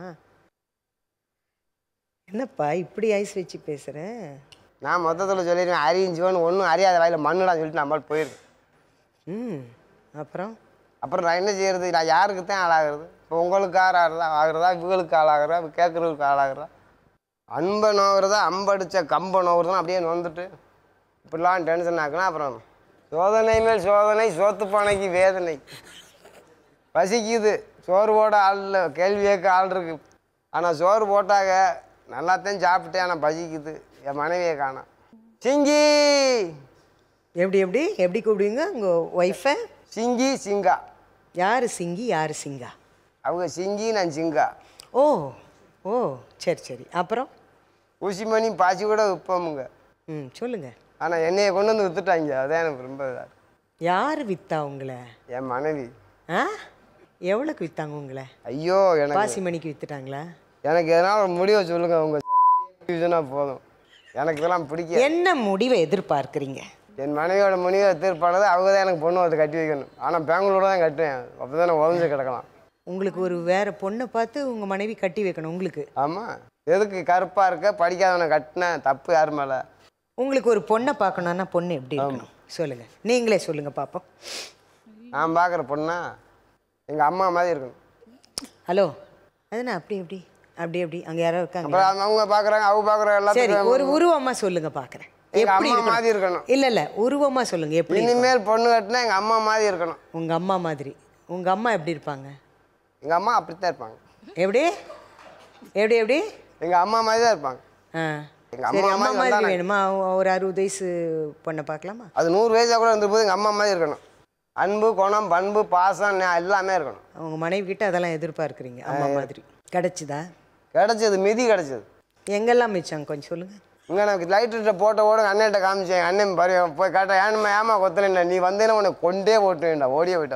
என்னப்பா இப்படி ஐஸ் வச்சு பேசுகிறேன் நான் மொத்தத்தில் சொல்லிடுவேன் அறிஞ்சுவன் ஒன்றும் அறியாத வாயில் மண்ணுடான்னு சொல்லிட்டு நம்மளால் போயிடுது ம் அப்புறம் அப்புறம் நான் என்ன செய்யறது நான் யாருக்கு தான் ஆளாகிறது இப்போ உங்களுக்கு ஆறாகிறதா ஆகுறதா இவங்களுக்கு ஆளாகிறதா கேட்குறதுக்கு ஆளாகிறதா அன்பை நோகிறதா அம்படிச்ச கம்பை நோகிறதா அப்படியே நொந்துட்டு இப்படிலாம் டென்ஷன் ஆக்குனா அப்புறம் சோதனை மேல் சோதனை சோத்து பானைக்கு வேதனை பசிக்குது சோறு போட ஆள் இல்லை கேள்வி கேட்க ஆள் இருக்கு ஆனால் சோறு போட்டாங்க நல்லாத்தான் சாப்பிட்டேன் ஆனால் பசிக்குது என் மனைவியை காணோம் சிங்கி எப்படி எப்படி எப்படி கூப்பிடுவீங்க உங்கள் ஒய்ஃபை சிங்கி சிங்கா யார் சிங்கி யார் சிங்கா அவங்க சிங்கி நான் சிங்கா ஓ ஓ சரி சரி அப்புறம் ஊசிமணி பாசி கூட விற்போமுங்க ம் சொல்லுங்கள் ஆனால் என்னைய கொண்டு வந்து வித்துட்டாங்க அதான் எனக்கு ரொம்ப இதா இருக்கு. யார் வித்தா உங்களை என் மனைவி ஆ எவ்வளோக்கு வித்தாங்க உங்களை ஐயோ எனக்கு பாசிமணிக்கு வித்துட்டாங்களா எனக்கு எதனால் ஒரு முடிவை சொல்லுங்க உங்க இதுனா போதும் எனக்கு இதெல்லாம் பிடிக்க என்ன முடிவை எதிர்பார்க்குறீங்க என் மனைவியோட முடிவை தீர்ப்பானது அவங்க தான் எனக்கு பொண்ணு வந்து கட்டி வைக்கணும் ஆனால் பெங்களூர் தான் கட்டுவேன் அப்போ தான் உதஞ்சு கிடக்கலாம் உங்களுக்கு ஒரு வேற பொண்ணை பார்த்து உங்கள் மனைவி கட்டி வைக்கணும் உங்களுக்கு ஆமாம் எதுக்கு கருப்பாக இருக்க படிக்காதவனை கட்டினேன் தப்பு யார் மேலே உங்களுக்கு ஒரு பொண்ணை பார்க்கணுன்னா பொண்ணு எப்படி இருக்கணும் சொல்லுங்கள் நீங்களே சொல்லுங்கள் பார்ப்போம் நான் பார்க்குற பொண்ணா எங்கள் அம்மா மாதிரி இருக்கணும் ஹலோ அதுனா அப்படி எப்படி அப்படி எப்படி அங்கே யாரோ இருக்காங்க அப்புறம் அவங்க பார்க்குறாங்க அவங்க பார்க்குற சரி எல்லாத்துக்கும் ஒரு உருவமா சொல்லுங்க பார்க்குறேன் எங்க எப்படி அம்மா மாதிரி இருக்கணும் இருக்கணும். இல்ல இல்ல உருவமா சொல்லுங்க எப்படி இனிமேல் பொண்ணு கட்டினா எங்கள் அம்மா மாதிரி இருக்கணும் உங்க அம்மா மாதிரி உங்க அம்மா எப்படி இருப்பாங்க எங்கள் அம்மா அப்படித்தான் இருப்பாங்க எப்படி எப்படி எப்படி எங்கள் அம்மா மாதிரி தான் இருப்பாங்க ஆ எங்க சரி அம்மா அம்மா மாதிரி மாதிரி வந்தா வேணுமா ஒரு அறுபது வயசு பொண்ணை பார்க்கலாமா அது நூறு வயசாக கூட இருந்தபோது எங்கள் அம்மா மாதிரி இருக்கணும் அன்பு குணம் பண்பு பாசம் நே- எல்லாமே இருக்கணும் அவங்க மனைவி கிட்ட அதெல்லாம் எதிர்பார்க்குறீங்க அம்மா மாதிரி கிடைச்சுதா கிடைச்சது மிதி கிடைச்சது எங்கெல்லாம் மிச்சாங்க கொஞ்சம் சொல்லுங்க இங்கே எனக்கு லைட்டு போட்ட ஓட அண்ணன்ட்ட காமிச்சேன் அண்ணன் பரி போய் கேட்டேன் ஏன்மா ஏமா கொத்தலைண்ணா நீ வந்தேன்னா உனக்கு கொண்டே போட்டுவேன்டா ஓடியே போயிட்டா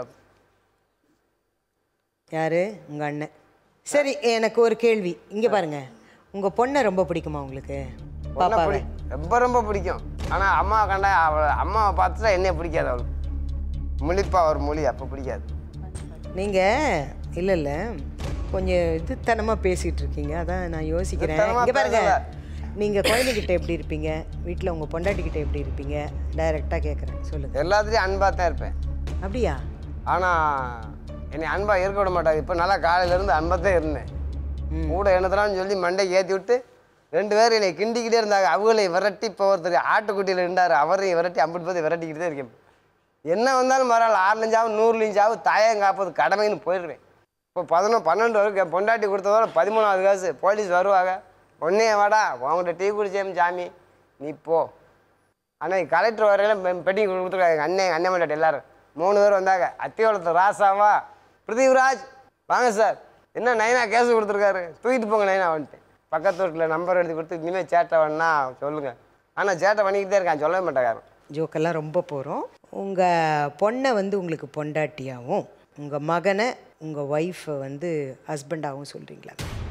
யாரு உங்க அண்ணன் சரி எனக்கு ஒரு கேள்வி இங்க பாருங்க உங்க பொண்ணை ரொம்ப பிடிக்குமா உங்களுக்கு பொண்ணை பாப்பாவை பிடி ரொம்ப ரொம்ப பிடிக்கும் ஆனால் அம்மா கண்டா அவளை அம்மாவை பார்த்துட்டா என்னைய பிடிக்காது அவளுக்கு முழிப்பா ஒரு மொழி அப்போ பிடிக்காது நீங்க இல்ல இல்ல கொஞ்சம் இதுத்தனமா பேசிட்டு இருக்கீங்க அதான் நான் யோசிக்கிறேன் இதுத்தனமா இங்க பாருங்க பேசல. நீங்க குழந்தைகிட்ட எப்படி இருப்பீங்க வீட்டில் உங்க பொண்டாட்டிக்கிட்ட எப்படி இருப்பீங்க டைரக்டா கேட்குறேன் சொல்லுங்க எல்லாத்துலேயும் அன்பாக தான் இருப்பேன் அப்படியா ஆனால் என்னை அன்பாக இருக்க விட மாட்டாங்க இப்போ நல்லா காலையிலேருந்து அன்பாக தான் இருந்தேன் கூட என்னத்தனான்னு சொல்லி மண்டைக்கு ஏற்றி விட்டு ரெண்டு பேரும் என்னை கிண்டிக்கிட்டே இருந்தாங்க அவங்களை விரட்டி இப்போ ஒருத்தர் ஆட்டுக்குட்டியில் இருந்தார் அவரையும் விரட்டி அம்பிட்டு போய் விரட்டிக்கிட்டு தான் இருக்கேன் என்ன வந்தாலும் பரவாயில்ல ஆறுலஞ்சாவும் நூறுலஞ்சாவும் தாயம் காப்பது கடமைன்னு போயிடுவேன் இப்போ பதினொன்று பன்னெண்டு வரைக்கும் என் பொண்டாட்டி கொடுத்ததோட பதிமூணாவது காசு போலீஸ் வருவாங்க ஒன்னே வாடா உங்கள்கிட்ட டீ குடிச்சேன் சாமி நீ போ ஆனால் கலெக்டர் வரையில பெ- பெட்டி கொடுத்துருக்காங்க எங்கள் அண்ணன் எங்கள் அண்ணன் பொண்டாட்டி எல்லாரும் மூணு பேர் வந்தாங்க அத்தியோளத்து ராசாவா பிருத்திவிராஜ் வாங்க சார் என்ன நைனா கேஸ் கொடுத்துருக்காரு தூக்கிட்டு போங்க நைனா வந்துட்டு பக்கத்து வீட்டில் நம்பர் எழுதி கொடுத்து இனிமேல் சேட்டை வேணா சொல்லுங்கள் ஆனால் சேட்டை பண்ணிக்கிட்டே தான் இருக்கான் சொல்லவே மாட்டாங்க யாரும் ஜோக்கெல்லாம் ரொம்ப போகிறோம் உங்கள் பொண்ணை வந்து உங்களுக்கு பொண்டாட்டியாகவும் உங்கள் மகனை உங்கள் ஒய்ஃபை வந்து ஹஸ்பண்டாகவும் சொல்கிறீங்களா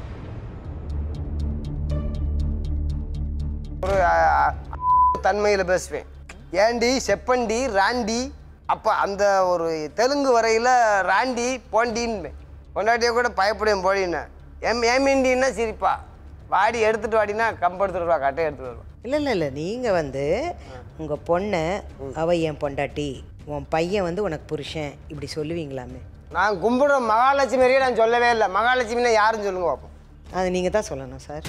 ஒரு தன்மையில் பேசுவேன் ஏண்டி செப்பண்டி ராண்டி அப்போ அந்த ஒரு தெலுங்கு வரையில் ராண்டி போண்டின்னு பொண்டாட்டியை கூட பயப்படுவேன் போடின்னு எம் ஏமிண்டின்னா சிரிப்பா வாடி எடுத்துட்டு வாடினா கம்பு எடுத்துட்டு வருவா கட்டையை எடுத்துட்டு வருவா இல்லை இல்லை இல்லை நீங்கள் வந்து உங்கள் பொண்ணை அவ என் பொண்டாட்டி உன் பையன் வந்து உனக்கு புருஷன் இப்படி சொல்லுவீங்களாமே நான் கும்பிடுற மகாலட்சுமியே நான் சொல்லவே இல்லை மகாலட்சுமினா யாருன்னு சொல்லுங்க பார்ப்போம் அது நீங்கள் தான் சொல்லணும் சார்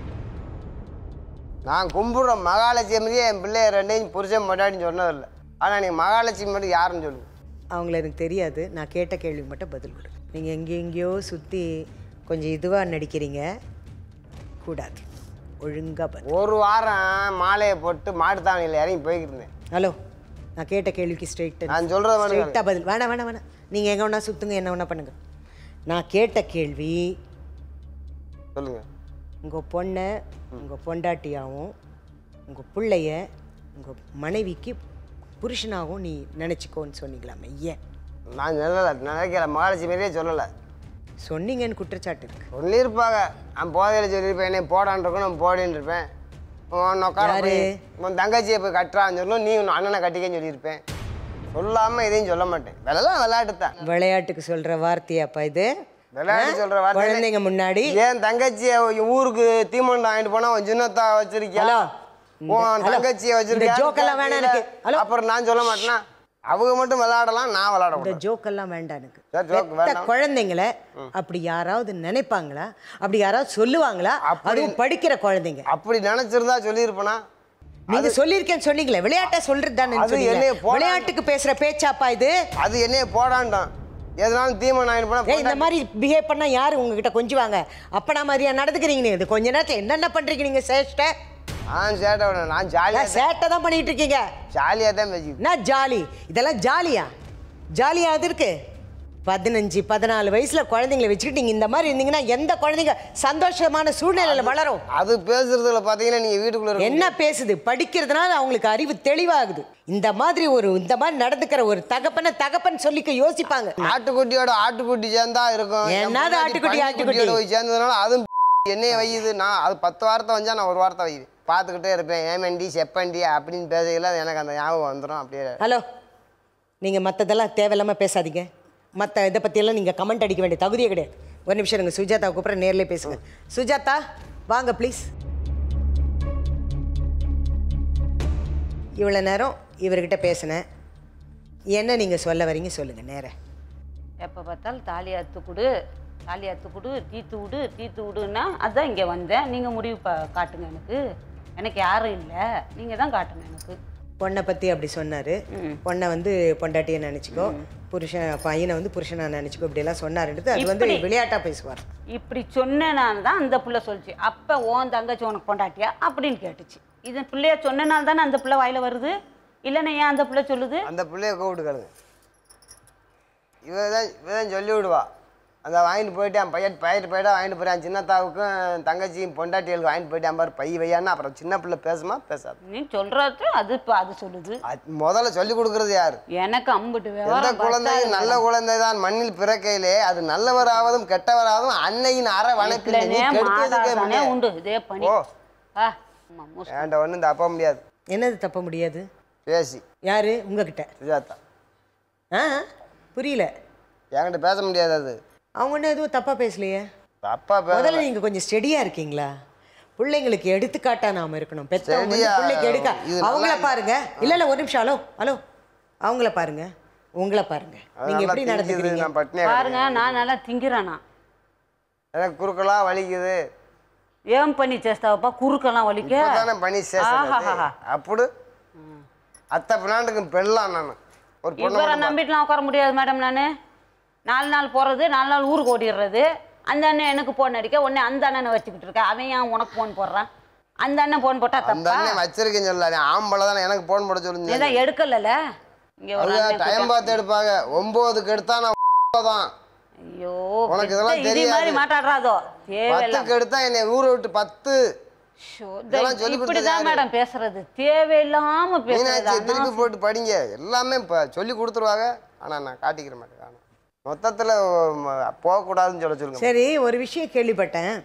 நான் கும்பிடுற மகாலட்சுமியே என் பிள்ளைய ரெண்டையும் புருஷன் பொண்டாட்டின்னு சொன்னதில்லை ஆனால் நீங்கள் மகாலட்சுமி மட்டும் யாருன்னு சொல்லுங்க அவங்கள எனக்கு தெரியாது நான் கேட்ட கேள்வி மட்டும் பதில் கொடுங்க நீங்கள் எங்கே எங்கேயோ சுற்றி கொஞ்சம் இதுவாக நடிக்கிறீங்க கூடாது ஒழுங்காக பதில் ஒரு வாரம் மாலையை போட்டு மாட்டுத்தாவணியில் இறங்கி போய்கிட்டு இருந்தேன் ஹலோ நான் கேட்ட கேள்விக்கு ஸ்ட்ரெயிட் நான் சொல்றத வேணுங்க. ஸ்ட்ரெயிட்டாக பதில் வேணாம் வேணாம் வேணாம் நீங்கள் எங்கே வேணா சுற்றுங்க என்ன வேணா பண்ணுங்க நான் கேட்ட கேள்வி சொல்லுங்கள் உங்கள் பொண்ணை உங்கள் பொண்டாட்டியாகவும் உங்கள் பிள்ளைய உங்கள் மனைவிக்கு புருஷனாகவும் நீ நினச்சிக்கோன்னு சொன்னீங்களாமே ஏன் நான் சொல்லலை நினைக்கல மகாலட்சுமியே சொல்லலை சொன்னீங்கன்னு குற்றச்சாட்டு இருக்கு சொல்லியிருப்பாங்க நான் போதையில் சொல்லியிருப்பேன் என்னை போடான்னு இருக்கும் நான் போடின்னு இருப்பேன் உன் உட்கார யாரு? போய் உன் தங்கச்சியை போய் கட்டுறான்னு சொல்லணும் நீ உன் அண்ணனை கட்டிக்கன்னு சொல்லியிருப்பேன் சொல்லாமல் எதையும் சொல்ல மாட்டேன் விளையாட விளையாட்டு தான் விளையாட்டுக்கு சொல்கிற வார்த்தையாப்பா இது விளையாட்டு ஆ? சொல்ற வார்த்தை குழந்தைங்க முன்னாடி ஏன் தங்கச்சியை ஊருக்கு தீமண்டம் வாங்கிட்டு போனா உன் சின்னத்தா வச்சிருக்கியா ஹலோ. உன் இந்த- தங்கச்சியை ஹலோ. வச்சிருக்கியா இந்த joke எல்லாம் வேணாம் எனக்கு. ஹலோ. அப்புறம் நான் சொல்ல மாட்டேனா அவங்க மட்டும் விளையாடலாம் நான் விளையாட இந்த மாட்டேன் ஜோக்கெல்லாம் வேண்டாம் எனக்கு சார், joke பெத்த வேண்டாம். குழந்தைங்கள அப்படி யாராவது நினைப்பாங்களா அப்படி யாராவது சொல்லுவாங்களா அப்படி- அதுவும் படிக்கிற குழந்தைங்க அப்படி நினைச்சிருந்தா சொல்லியிருப்பேனா நீங்க சொல்லியிருக்கேன்னு சொன்னீங்களே விளையாட்டா சொல்றது தானே அது என்னைய போடா- விளையாட்டுக்கு பேசுற பேச்சாப்பா இது அது என்னைய போடான்ட்டான் எதனாலும் தீமன் வாங்கிட்டு ஏய், இந்த போனா மாதிரி பிஹேவ் பண்ணா யாரு உங்ககிட்ட கொஞ்சுவாங்க அப்பனா மாதிரியா நடந்துக்கிறீங்க நீங்க இது கொஞ்ச நேரத்துல என்னென்ன பண்றீங்க நீங்க சேஷ்ட நான் சேட்டை விட நான் ஜாலியாக சேட்டை தான் பண்ணிட்டு இருக்கீங்க ஜாலியாக தான் பேசிக்கிட்டு என்ன ஜாலி இதெல்லாம் ஜாலியா ஜாலியாக அது இருக்கு பதினஞ்சு பதினாலு வயசுல குழந்தைங்களை வச்சுக்கிட்டு நீங்க இந்த மாதிரி இருந்தீங்கன்னா எந்த குழந்தைங்க சந்தோஷமான சூழ்நிலையில வளரும் அது பேசுறதுல பாத்தீங்கன்னா நீங்க வீட்டுக்குள்ள இருக்க என்ன பேசுது படிக்கிறதுனால அவங்களுக்கு அறிவு தெளிவாகுது இந்த மாதிரி ஒரு இந்த மாதிரி நடந்துக்கிற ஒரு தகப்பனை தகப்பன் சொல்லிக்க யோசிப்பாங்க ஆட்டுக்குட்டியோட ஆட்டுக்குட்டி சேர்ந்தா இருக்கும் என் என்னது பொண்டாட்டி ஆட்டுக்குட்டி, பன்னிக்குட்டியோட ஆட்டுக்குட்டி? போய் சேர்ந்ததுனால அதுவும் என்னைய வையுது நான் அது பத்து வார்த்தை வந்தா நான் ஒரு வார்த்தை வையுது பார்த்துக்கிட்டே இருப்பேன் ஏமண்டி செப்பண்டி அப்படின்னு பேசையில எனக்கு அந்த ஞாபகம் வந்துடும் அப்படியே ஹலோ நீங்க மற்றதெல்லாம் தேவையில்லாம பேசாதீங்க மற்ற இதை பற்றியெல்லாம் நீங்கள் கமெண்ட் அடிக்க வேண்டிய தகுதியே கிடையாது ஒரு நிமிஷம் இருங்க சுஜாதா கூப்பிட்ற நேர்லயே பேசுங்க சுஜாதா வாங்க ப்ளீஸ் இவ்வளோ நேரம் இவர்கிட்ட பேசினேன் என்ன நீங்கள் சொல்ல வரீங்க சொல்லுங்கள் நேரம் எப்போ பார்த்தாலும் தாலி அறுத்து கொடு தாலி அறுத்து கொடு தீத்து விடு தீத்து விடுன்னா அதான் இங்கே வந்தேன் நீங்கள் முடிவு ப காட்டுங்க எனக்கு எனக்கு யாரும் இல்லை நீங்கள் தான் காட்டுங்க எனக்கு பொண்ணை பற்றி அப்படி சொன்னார் பொண்ணை வந்து பொண்டாட்டியை நினச்சிக்கோ புருஷன் பையனை வந்து புருஷனா நினச்சிக்கோ இப்படியெல்லாம் சொன்னாருன்றது அது வந்து இப்படி- விளையாட்டாக பேசுவார் இப்படி சொன்னனால தான் அந்த புள்ள சொல்லிச்சு அப்போ ஓன் தங்கச்சி உனக்கு பொண்டாட்டியா அப்படின்னு கேட்டுச்சு இது பிள்ளைய சொன்னனால தானே அந்த பிள்ளை வாயில வருது இல்லைன்னா ஏன் அந்த பிள்ளை சொல்லுது அந்த பிள்ளைய கூப்பிட்டு கேளுங்க இவ தான் இவ தான் சொல்லி விடுவா அந்த வாங்கிட்டு போயிட்டு என் பையன் பையிட்டு போயிட்டா வாங்கிட்டு போயிட்டான் சின்னத்தாவுக்கும் தங்கச்சியும் பொண்டாட்டிகளுக்கு வாங்கிட்டு போயிட்டான் பாரு பை வையான்னு அப்புறம் சின்ன பிள்ளை பேசுமா பேசாது நீ சொல்றது அது இப்போ அது சொல்லுது அது முதல்ல சொல்லி கொடுக்கறது யாரு எனக்கு அம்புட்டு எந்த விவரம் குழந்தை பத்தாது நல்ல குழந்தை தான் மண்ணில் பிறக்கையிலே அது நல்லவராவதும் கெட்டவராவதும் அன்னையின் அற வணக்கில் நீ இல்லைனே, கெடுத்ததுக்கே மாடாதானே முன்னே. உண்டு இதே பணி ஓ. ஆ ஆமா, மோஸ்ட் என்கிட்ட ஒன்றும் தப்ப முடியாது என்னது தப்ப முடியாது பேசி யாரு உங்ககிட்ட சுஜாதா ஆ புரியல என்கிட்ட பேச முடியாது அது அவங்க ஒன்றும் எதுவும் தப்பாக பேசலையே தப்பா பேச முதல்ல நீங்கள் கொஞ்சம் ஸ்டெடியாக இருக்கீங்களா பிள்ளைங்களுக்கு எடுத்துக்காட்டா நாம இருக்கணும் பெற்றவங்க வந்து Steady-ஆ, பிள்ளைக்கு எடுக்க இது நல்லா அவங்கள இருக்கு. பாருங்க இல்ல இல்ல ஒரு நிமிஷம் ஹலோ ஹலோ அவங்கள பாருங்க உங்களை பாருங்க அது நீங்க நல்லா எப்படி திங்கிது, நடந்துக்கிறீங்க நான் பட்னியா பாருங்க நான் நல்லா திங்கிறேனா எனக்கு குறுக்கலா வலிக்குது ஏன் பண்ணி சேஸ்தாவப்பா குறுக்கெல்லாம் வலிக்க இப்பதானே பண்ணி சேர்த்து ஆஹாஹா. அப்படி அத்தை பின்னாண்டுக்கு பெல்லாம் நான் ஒரு பொண்ணு இவரை மட்டும் நம்பிட்டுலாம் உட்கார முடியாது மேடம் நான் நாலு நாள் போகிறது நாலு நாள் ஊருக்கு ஓடிடுறது அந்த அண்ணன் எனக்கு ஃபோன் அடிக்க உடனே அந்த அண்ணனை வச்சுக்கிட்டு இருக்க அவன் ஏன் உனக்கு ஃபோன் போடுறான் அந்த அண்ணன் ஃபோன் போட்டா அந்த தப்பா அண்ணன் வச்சிருக்கேன்னு சொல்லல ஆம்பளை தானே எனக்கு போன் போட சொல்லுங்க நீதான் எடுக்கலல இங்க ஒரு அவங்க அண்ணன் டைம் கூப்பிட்டா- பார்த்து எடுப்பாங்க ஒன்பதுக்கு எடுத்தா நான் தான் ஐயோ உனக்கு இதெல்லாம் இது தெரியாது. மாதிரி மாட்டாடுறாதோ தேவையில்ல பத்துக்கு எடுத்தா என்னை ஊரை விட்டு பத்து ஷோ, இந்த இதெல்லாம் சொல்லிக் கொடுத்தது இப்படிதான் யாரு? மேடம் பேசுறது தேவையில்லாம பேசுறது மீனாட்சி அதான் திருப்பி போட்டு படிங்க எல்லாமே இப்போ சொல்லி கொடுத்துருவாங்க ஆனா நான் காட்டிக்கிற மாட்டேன் ஆனா மொத்தத்துல ம- போகக்கூடாதுன்னு சொல்ல சொல்லுங்க சரி ஒரு விஷயம் கேள்விப்பட்டேன்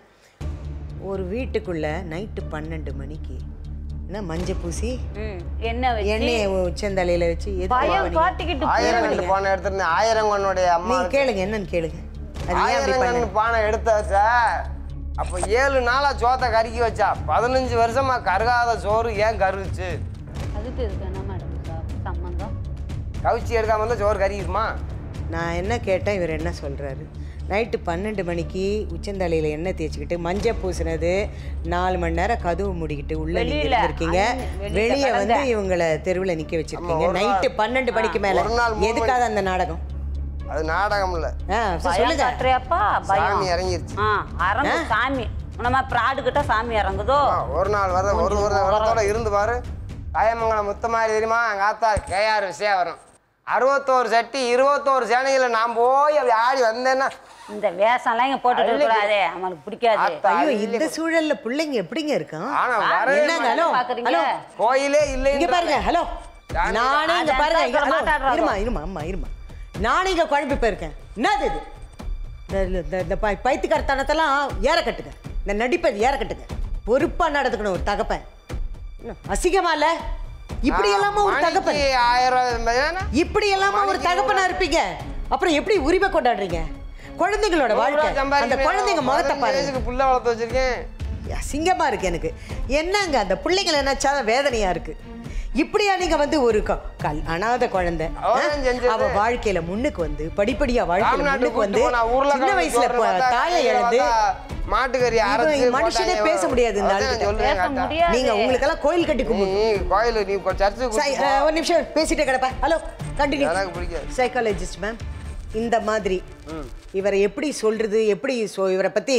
ஒரு வீட்டுக்குள்ள நைட்டு பன்னெண்டு மணிக்கு என்ன மஞ்சள் பூசி ம், என்ன வச்சு எண்ணெயை உச்சந்தலையில வச்சு எதுக்கு பயம் பண்ணீங்க? காட்டிக்கிட்டு ஆயிரம் கண்ணு பானை எடுத்திருந்தேன் ஆயிரம் கண்ணுடைய அம்மா நீங்க கேளுங்க என்னன்னு கேளுங்க அது ஏன் அப்படி ஆயிரம் பண்ண கண்ணு பானை எடுத்தாச்சா அப்போ ஏழு நாளா சோத்தை கருக்கி வச்சா பதினஞ்சு வருஷமா கருகாத சோறு ஏன் கருகுச்சு அதுக்கு இதுக்கு என்ன மேடம் சம்பந்தம் கவிச்சி எடுக்காம இருந்தா சோறு கருகிருமா நான் என்ன கேட்டேன் இவர் என்ன சொல்றாரு நைட்டு பன்னெண்டு மணிக்கு உச்சந்தலையில் எண்ணெய் தேய்ச்சிக்கிட்டு மஞ்சள் பூசினது நாலு மணி நேரம் கதவு மூடிக்கிட்டு உள்ள நீங்க வெளியில, இருந்திருக்கீங்க அங்க வெளியில வெளியே வந்து கடந்த. இவங்களை தெருவில் நிக்க வச்சிருக்கீங்க ஆமா, ஒரு நாள் நைட்டு பன்னெண்டு மணிக்கு மேல ஒரு நாள் மூணு எதுக்காக அந்த நாடகம் அது நாடகம் இல்ல ஆ சரி, பயம் சொல்லுங்க காட்டுறியாப்பா பயம் சாமி இறங்கிருச்சு ஆ அரங்கு சாமி நம்ம ப்ராடு கிட்ட சாமி இறங்குதோ ஆ, ஒரு நாள் வர ஒரு ஒரு வரத்தோட இருந்து பாரு காயமங்கலம் முத்தமாரி தெரியுமா எங்க ஆத்தா கேஆர் விஷயம் வரும் அறுபத்தோரு சட்டி இருபத்தோரு சேனைகளை நான் போய் அப்படி ஆடி வந்தேன்னா இந்த வேஷம்லாம் இங்க போட்டுட்டு இருக்கக்கூடாதே அவனுக்கு பிடிக்காது ஆத்தா ஐயோ இந்த சூழல்ல பிள்ளைங்க எப்படிங்க இருக்கான் ஆனா வரவே என்னங்க ஹலோ பாக்குறீங்க ஹலோ கோயிலே இல்லை இங்க பாருங்க ஹலோ நானே இங்க அதான் பாருங்க இங்க- இப்ப ஹலோ, மாட்டாடுறாங்க. இருமா இருமா அம்மா இருமா நானே இங்க குழம்பி போயிருக்கேன் என்னது இது இந்த- இந்த- இந்த- இந்த பை பைத்தியக்காரத்தனத்தெல்லாம் ஏற கட்டுங்க இந்த நடிப்பை ஏற கட்டுங்க பொறுப்பா நடந்துக்கணும் ஒரு தகப்பன் என்ன, அசிங்கமா இல்ல இப்படி எல்லாமா ஒரு தகப்பன் மணிக்கு ஆயிரம் ரூபாய் இப்படி எல்லாமா ஒரு மணிக்கு தகப்பனா இருப்பீங்க அப்புறம் எப்படி உரிமை கொண்டாடுறீங்க குழந்தைங்களோட வாழ்க்கை அந்த குழந்தைங்க முகத்தை பாருங்க வயசுக்கு புள்ள வளர்த்து வச்சிருக்கேன் அசிங்கமா இருக்கு எனக்கு என்னங்க அந்த பிள்ளைங்களை நினைச்சா வேதனையா இருக்கு இப்படியா நீங்க வந்து ஒரு க- கல் அனாதை குழந்தை அவதான் ஆ? செஞ்சது. அவ வாழ்க்கையில முன்னுக்கு வந்து படிப்படியா வாழ்க்கையில ராம்நாட்டுக்கு முன்னுக்கு வந்து கூட்டு போனா ஊர்ல சின்ன வயசுல ப- தாயை இழந்து மாட்டுக்கறி இவன் அரைச்சு மனுஷனே போட்டாங்க. பேச முடியாது இந்த அதான் ஆளுகிட்ட. சொல்றேன் பேச கரெக்டா. முடியாது நீங்க உங்களுக்கெல்லாம் கோயில் கட்டி கும்பிடு நீ கோயில் நீ சர்ச்சுக்கு சை- கூட்டிட்டு அஹ், போ. ஒரு நிமிஷம் பேசிட்டே கிடப்ப ஹலோ கண்டினியூ எனக்கு பிடிக்காது சைக்காலஜிஸ்ட் மேம் இந்த மாதிரி இவரை எப்படி சொல்றது எப்படி சொ இவரை பத்தி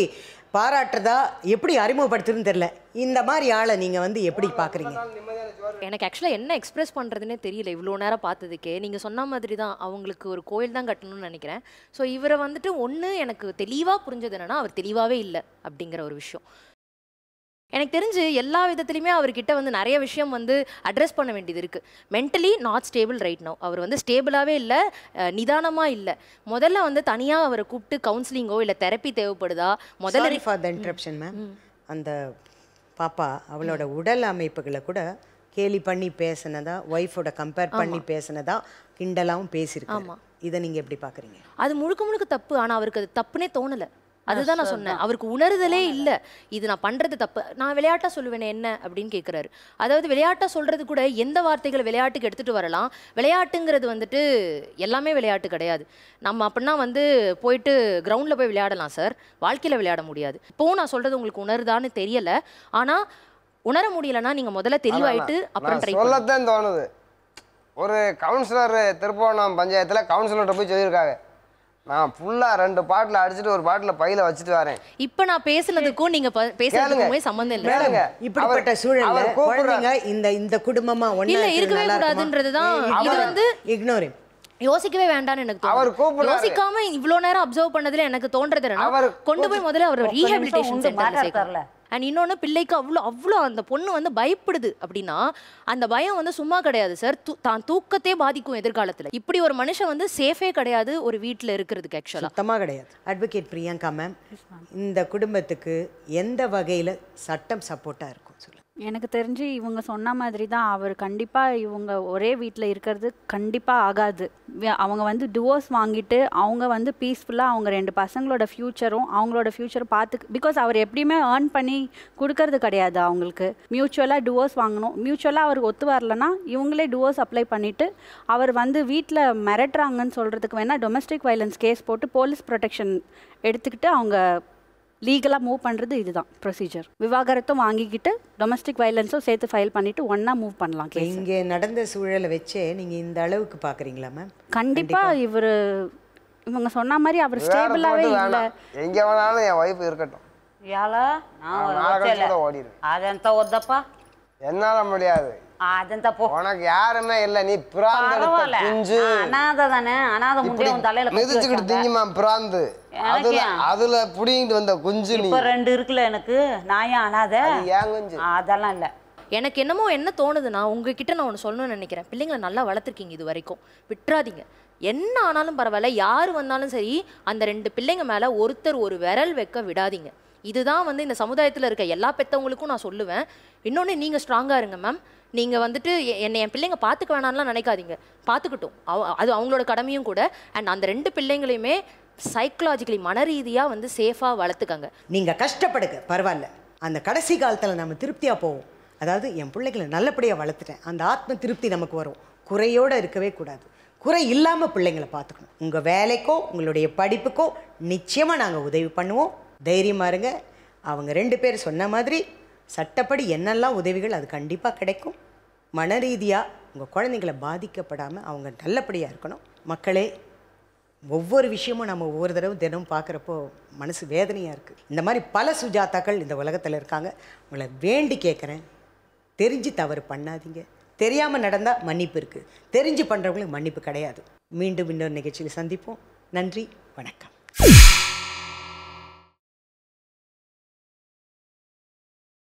பாராட்டுறதா எப்படி அறிமுகப்படுத்துறதுன்னு தெரியல இந்த மாதிரி ஆளை நீங்கள் வந்து எப்படி பார்க்குறீங்க எனக்கு ஆக்சுவலாக என்ன எக்ஸ்பிரஸ் பண்ணுறதுனே தெரியல இவ்வளோ நேரம் பார்த்ததுக்கே நீங்கள் சொன்ன மாதிரி தான் அவங்களுக்கு ஒரு கோயில் தான் கட்டணும்னு நினைக்கிறேன் ஸோ இவரை வந்துட்டு ஒன்று எனக்கு தெளிவாக புரிஞ்சது என்னன்னா அவர் தெளிவாகவே இல்லை அப்படிங்கிற ஒரு விஷயம் எனக்கு தெரிஞ்சு எல்லா விதத்துலையுமே அவர்கிட்ட வந்து நிறைய விஷயம் வந்து அட்ரஸ் பண்ண வேண்டியது இருக்குது mentally not stable right no அவர் வந்து ஸ்டேபிளாகவே இல்லை நிதானமாக இல்லை முதல்ல வந்து தனியாக அவரை கூப்பிட்டு கவுன்சிலிங்கோ இல்லை தெரப்பி தேவைப்படுதா முதல்ல sorry for the interruption ma'am அந்த பாப்பா அவளோட உடல் அமைப்புகளை கூட கேலி பண்ணி பேசினதா ஒய்ஃபோட கம்பேர் பண்ணி பேசினதா கிண்டலாவும் பேசியிருக்கு இதை நீங்கள் எப்படி பார்க்குறீங்க அது முழுக்க முழுக்க தப்பு ஆனா அவருக்கு அது தப்புனே தோணல அதுதான் நான் சொன்னேன் அவருக்கு உணர்தலே இல்ல இது நான் பண்றது தப்பு நான் விளையாட்டா சொல்லுவேனே என்ன அப்படின்னு கேக்குறாரு அதாவது விளையாட்டா சொல்றது கூட எந்த வார்த்தைகளை விளையாட்டுக்கு எடுத்துட்டு வரலாம் விளையாட்டுங்கிறது வந்துட்டு எல்லாமே விளையாட்டு கிடையாது நம்ம அப்படின்னா வந்து போயிட்டு கிரவுண்ட்ல போய் விளையாடலாம் சார் வாழ்க்கையில விளையாட முடியாது இப்போவும் நான் சொல்றது உங்களுக்கு உணருதான்னு தெரியல ஆனா உணர முடியலன்னா நீங்க முதல்ல தெளிவாயிட்டு அப்புறம் நான் ட்ரை சொல்லத்தான் தோணுது ஒரு கவுன்சிலர் திருப்போணம் பஞ்சாயத்தில் கவுன்சிலர்கிட்ட போய் சொல்லியிருக்காங்க நான் ஃபுல்லாக ரெண்டு பாட்டில் அடிச்சுட்டு ஒரு பாட்டில் பையில வச்சுட்டு வரேன் இப்ப நான் பேசுனதுக்கும் நீங்க ப- பேசுனதுக்குமே சம்மந்தம் இல்லை சார். கேளுங்க. இப்படிப்பட்ட அவர்- சூழல்ல அவர் கூப்பிடுற- குழந்தைங்க இந்த இந்த குடும்பமா ஒண்ணா இல்ல, இருக்கிறது இருக்கவே நல்லா இருக்குமா? கூடாதுன்றதுதான் ஏய், இது அவர் வந்து ignore him. யோசிக்கவே வேண்டாம்னு எனக்கு அவர் தோணுது கூப்பிடுறாரு. யோசிக்காம இவ்ளோ நேரம் அப்சர்வ் பண்ணதுல எனக்கு தோன்றது என்னன்னா அவர் கொண்டு போய் முதல்ல அவர் ஒத்த நிமிஷம் ரீஹபிலிட்டேஷன் உண்டு, சென்டர்ல மாட்டார் சேர்க்கணும் தரல. அண்ட் இன்னொன்னு பிள்ளைக்கு அவ்வளோ அவ்வளோ அந்த பொண்ணு வந்து பயப்படுது அப்படின்னா அந்த பயம் வந்து சும்மா கிடையாது சார் தான் தூக்கத்தே பாதிக்கும் எதிர்காலத்துல இப்படி ஒரு மனுஷன் வந்து சேஃபே கிடையாது ஒரு வீட்ல இருக்கிறதுக்கு ஆக்சுவலா சுத்தமா கிடையாது அட்வொகேட் பிரியங்கா மேம் இந்த குடும்பத்துக்கு எந்த வகையில சட்டம் சப்போர்ட்டா இருக்கும் சொல்லுங்க எனக்கு தெரிஞ்சு இவங்க சொன்ன மாதிரி தான் அவர் கண்டிப்பாக இவங்க ஒரே வீட்டில் இருக்கிறது கண்டிப்பாக ஆகாது வி- அவங்க வந்து டிவோர்ஸ் வாங்கிட்டு அவங்க வந்து பீஸ்ஃபுல்லாக அவங்க ரெண்டு பசங்களோட ஃப்யூச்சரும் அவங்களோட ஃப்யூச்சரும் பார்த்து பிகாஸ் அவர் எப்படியுமே ஏர்ன் பண்ணி கொடுக்கறது கிடையாது அவங்களுக்கு மியூச்சுவலாக டிவோர்ஸ் வாங்கணும் மியூச்சுவலாக அவருக்கு ஒத்து வரலன்னா இவங்களே டிவோர்ஸ் அப்ளை பண்ணிவிட்டு அவர் வந்து வீட்டில் மிரட்டுறாங்கன்னு சொல்கிறதுக்கு வேணால் டொமஸ்டிக் வைலன்ஸ் கேஸ் போட்டு போலீஸ் ப்ரொடெக்ஷன் எடுத்துக்கிட்டு அவங்க லீகலாக மூவ் பண்ணுறது இதுதான் ப்ரொசீஜர் விவாகரத்தும் வாங்கிக்கிட்டு டொமஸ்டிக் வயலன்ஸும் சேர்த்து ஃபைல் பண்ணிட்டு ஒன்றா மூவ் பண்ணலாம் கேஸ் இங்கே நடந்த சூழலை வச்சே நீங்க இந்த அளவுக்கு பாக்குறீங்களா மேம் கண்டிப்பாக இவர் இவங்க சொன்ன மாதிரி அவர் வேற ஸ்டேபிளாகவே போட்டு இல்லை வேணாம் எங்கே வேணாலும் என் ஒய்ஃப் இருக்கட்டும் ఇవాళ நான் நாளை கழிச்சு கூட ஓடிடுவேன் అదంతా వద్దప్ప என்னால முடியாது అదంతా పో உனக்கு யாருமே இல்லை நீ பிராந்த பரவாயில்ல குஞ்சு அனாதை தானே அனாதை இப்படி முன்னே உன் தலையில கட்டி மிதிச்சுக்கிட்டு வச்சாங்க. திங்குமா பிராந்து அதுல ஏன்? அதுல புடிங்கிட்டு வந்த குஞ்சு நீ இப்ப ரெண்டு இருக்குல்ல எனக்கு நான் ஏன் அனாதை அது ஏன் குஞ்சு அதெல்லாம் இல்ல எனக்கு என்னமோ என்ன தோணுதுன்னா உங்ககிட்ட நான் ஒன்று சொல்லணும்னு நினைக்கிறேன் பிள்ளைங்களை நல்லா வளர்த்துருக்கீங்க இது வரைக்கும் விட்டுறாதீங்க என்ன ஆனாலும் பரவாயில்ல யார் வந்தாலும் சரி அந்த ரெண்டு பிள்ளைங்க மேலே ஒருத்தர் ஒரு விரல் வைக்க விடாதீங்க இதுதான் வந்து இந்த சமுதாயத்தில் இருக்க எல்லா பெத்தவங்களுக்கும் நான் சொல்லுவேன் இன்னொன்று நீங்கள் ஸ்ட்ராங்காக இருங்க மேம் நீங்கள் வந்துட்டு எ- என்னை என் பிள்ளைங்க பார்த்துக்க வேணாம்லாம் நினைக்காதீங்க பார்த்துக்கட்டும் அவ- அது அவங்களோட கடமையும் கூட அண்ட் அந்த ரெண்டு பிள்ளைங்களையுமே சைக்கலாஜிக்கலி மன ரீதியாக வந்து சேஃபாக வளர்த்துக்கங்க நீங்க கஷ்டப்படுங்க பரவாயில்ல அந்த கடைசி காலத்துல நம்ம திருப்தியா போவோம் அதாவது என் பிள்ளைகளை நல்லபடியா வளர்த்துட்டேன் அந்த ஆத்ம திருப்தி நமக்கு வரும் குறையோட இருக்கவே கூடாது குறை இல்லாம பிள்ளைங்களை பார்த்துக்கணும் உங்க வேலைக்கோ உங்களுடைய படிப்புக்கோ நிச்சயமா நாங்க உதவி பண்ணுவோம் தைரியமா இருங்க அவங்க ரெண்டு பேர் சொன்ன மாதிரி சட்டப்படி என்னெல்லாம் உதவிகள் அது கண்டிப்பாக கிடைக்கும் மன ரீதியாக உங்கள் குழந்தைங்களை பாதிக்கப்படாமல் அவங்க நல்லபடியாக இருக்கணும் மக்களே ஒவ்வொரு விஷயமும் நம்ம ஒவ்வொரு தடவை தினமும் பார்க்குறப்போ மனசு வேதனையாக இருக்குது இந்த மாதிரி பல சுஜாதாக்கள் இந்த உலகத்தில் இருக்காங்க உங்களை வேண்டி கேட்குறேன் தெரிஞ்சு தவறு பண்ணாதீங்க தெரியாமல் நடந்தால் மன்னிப்பு இருக்குது தெரிஞ்சு பண்ணுறவங்களுக்கு மன்னிப்பு கிடையாது மீண்டும் இன்னொரு நிகழ்ச்சியில் சந்திப்போம் நன்றி வணக்கம்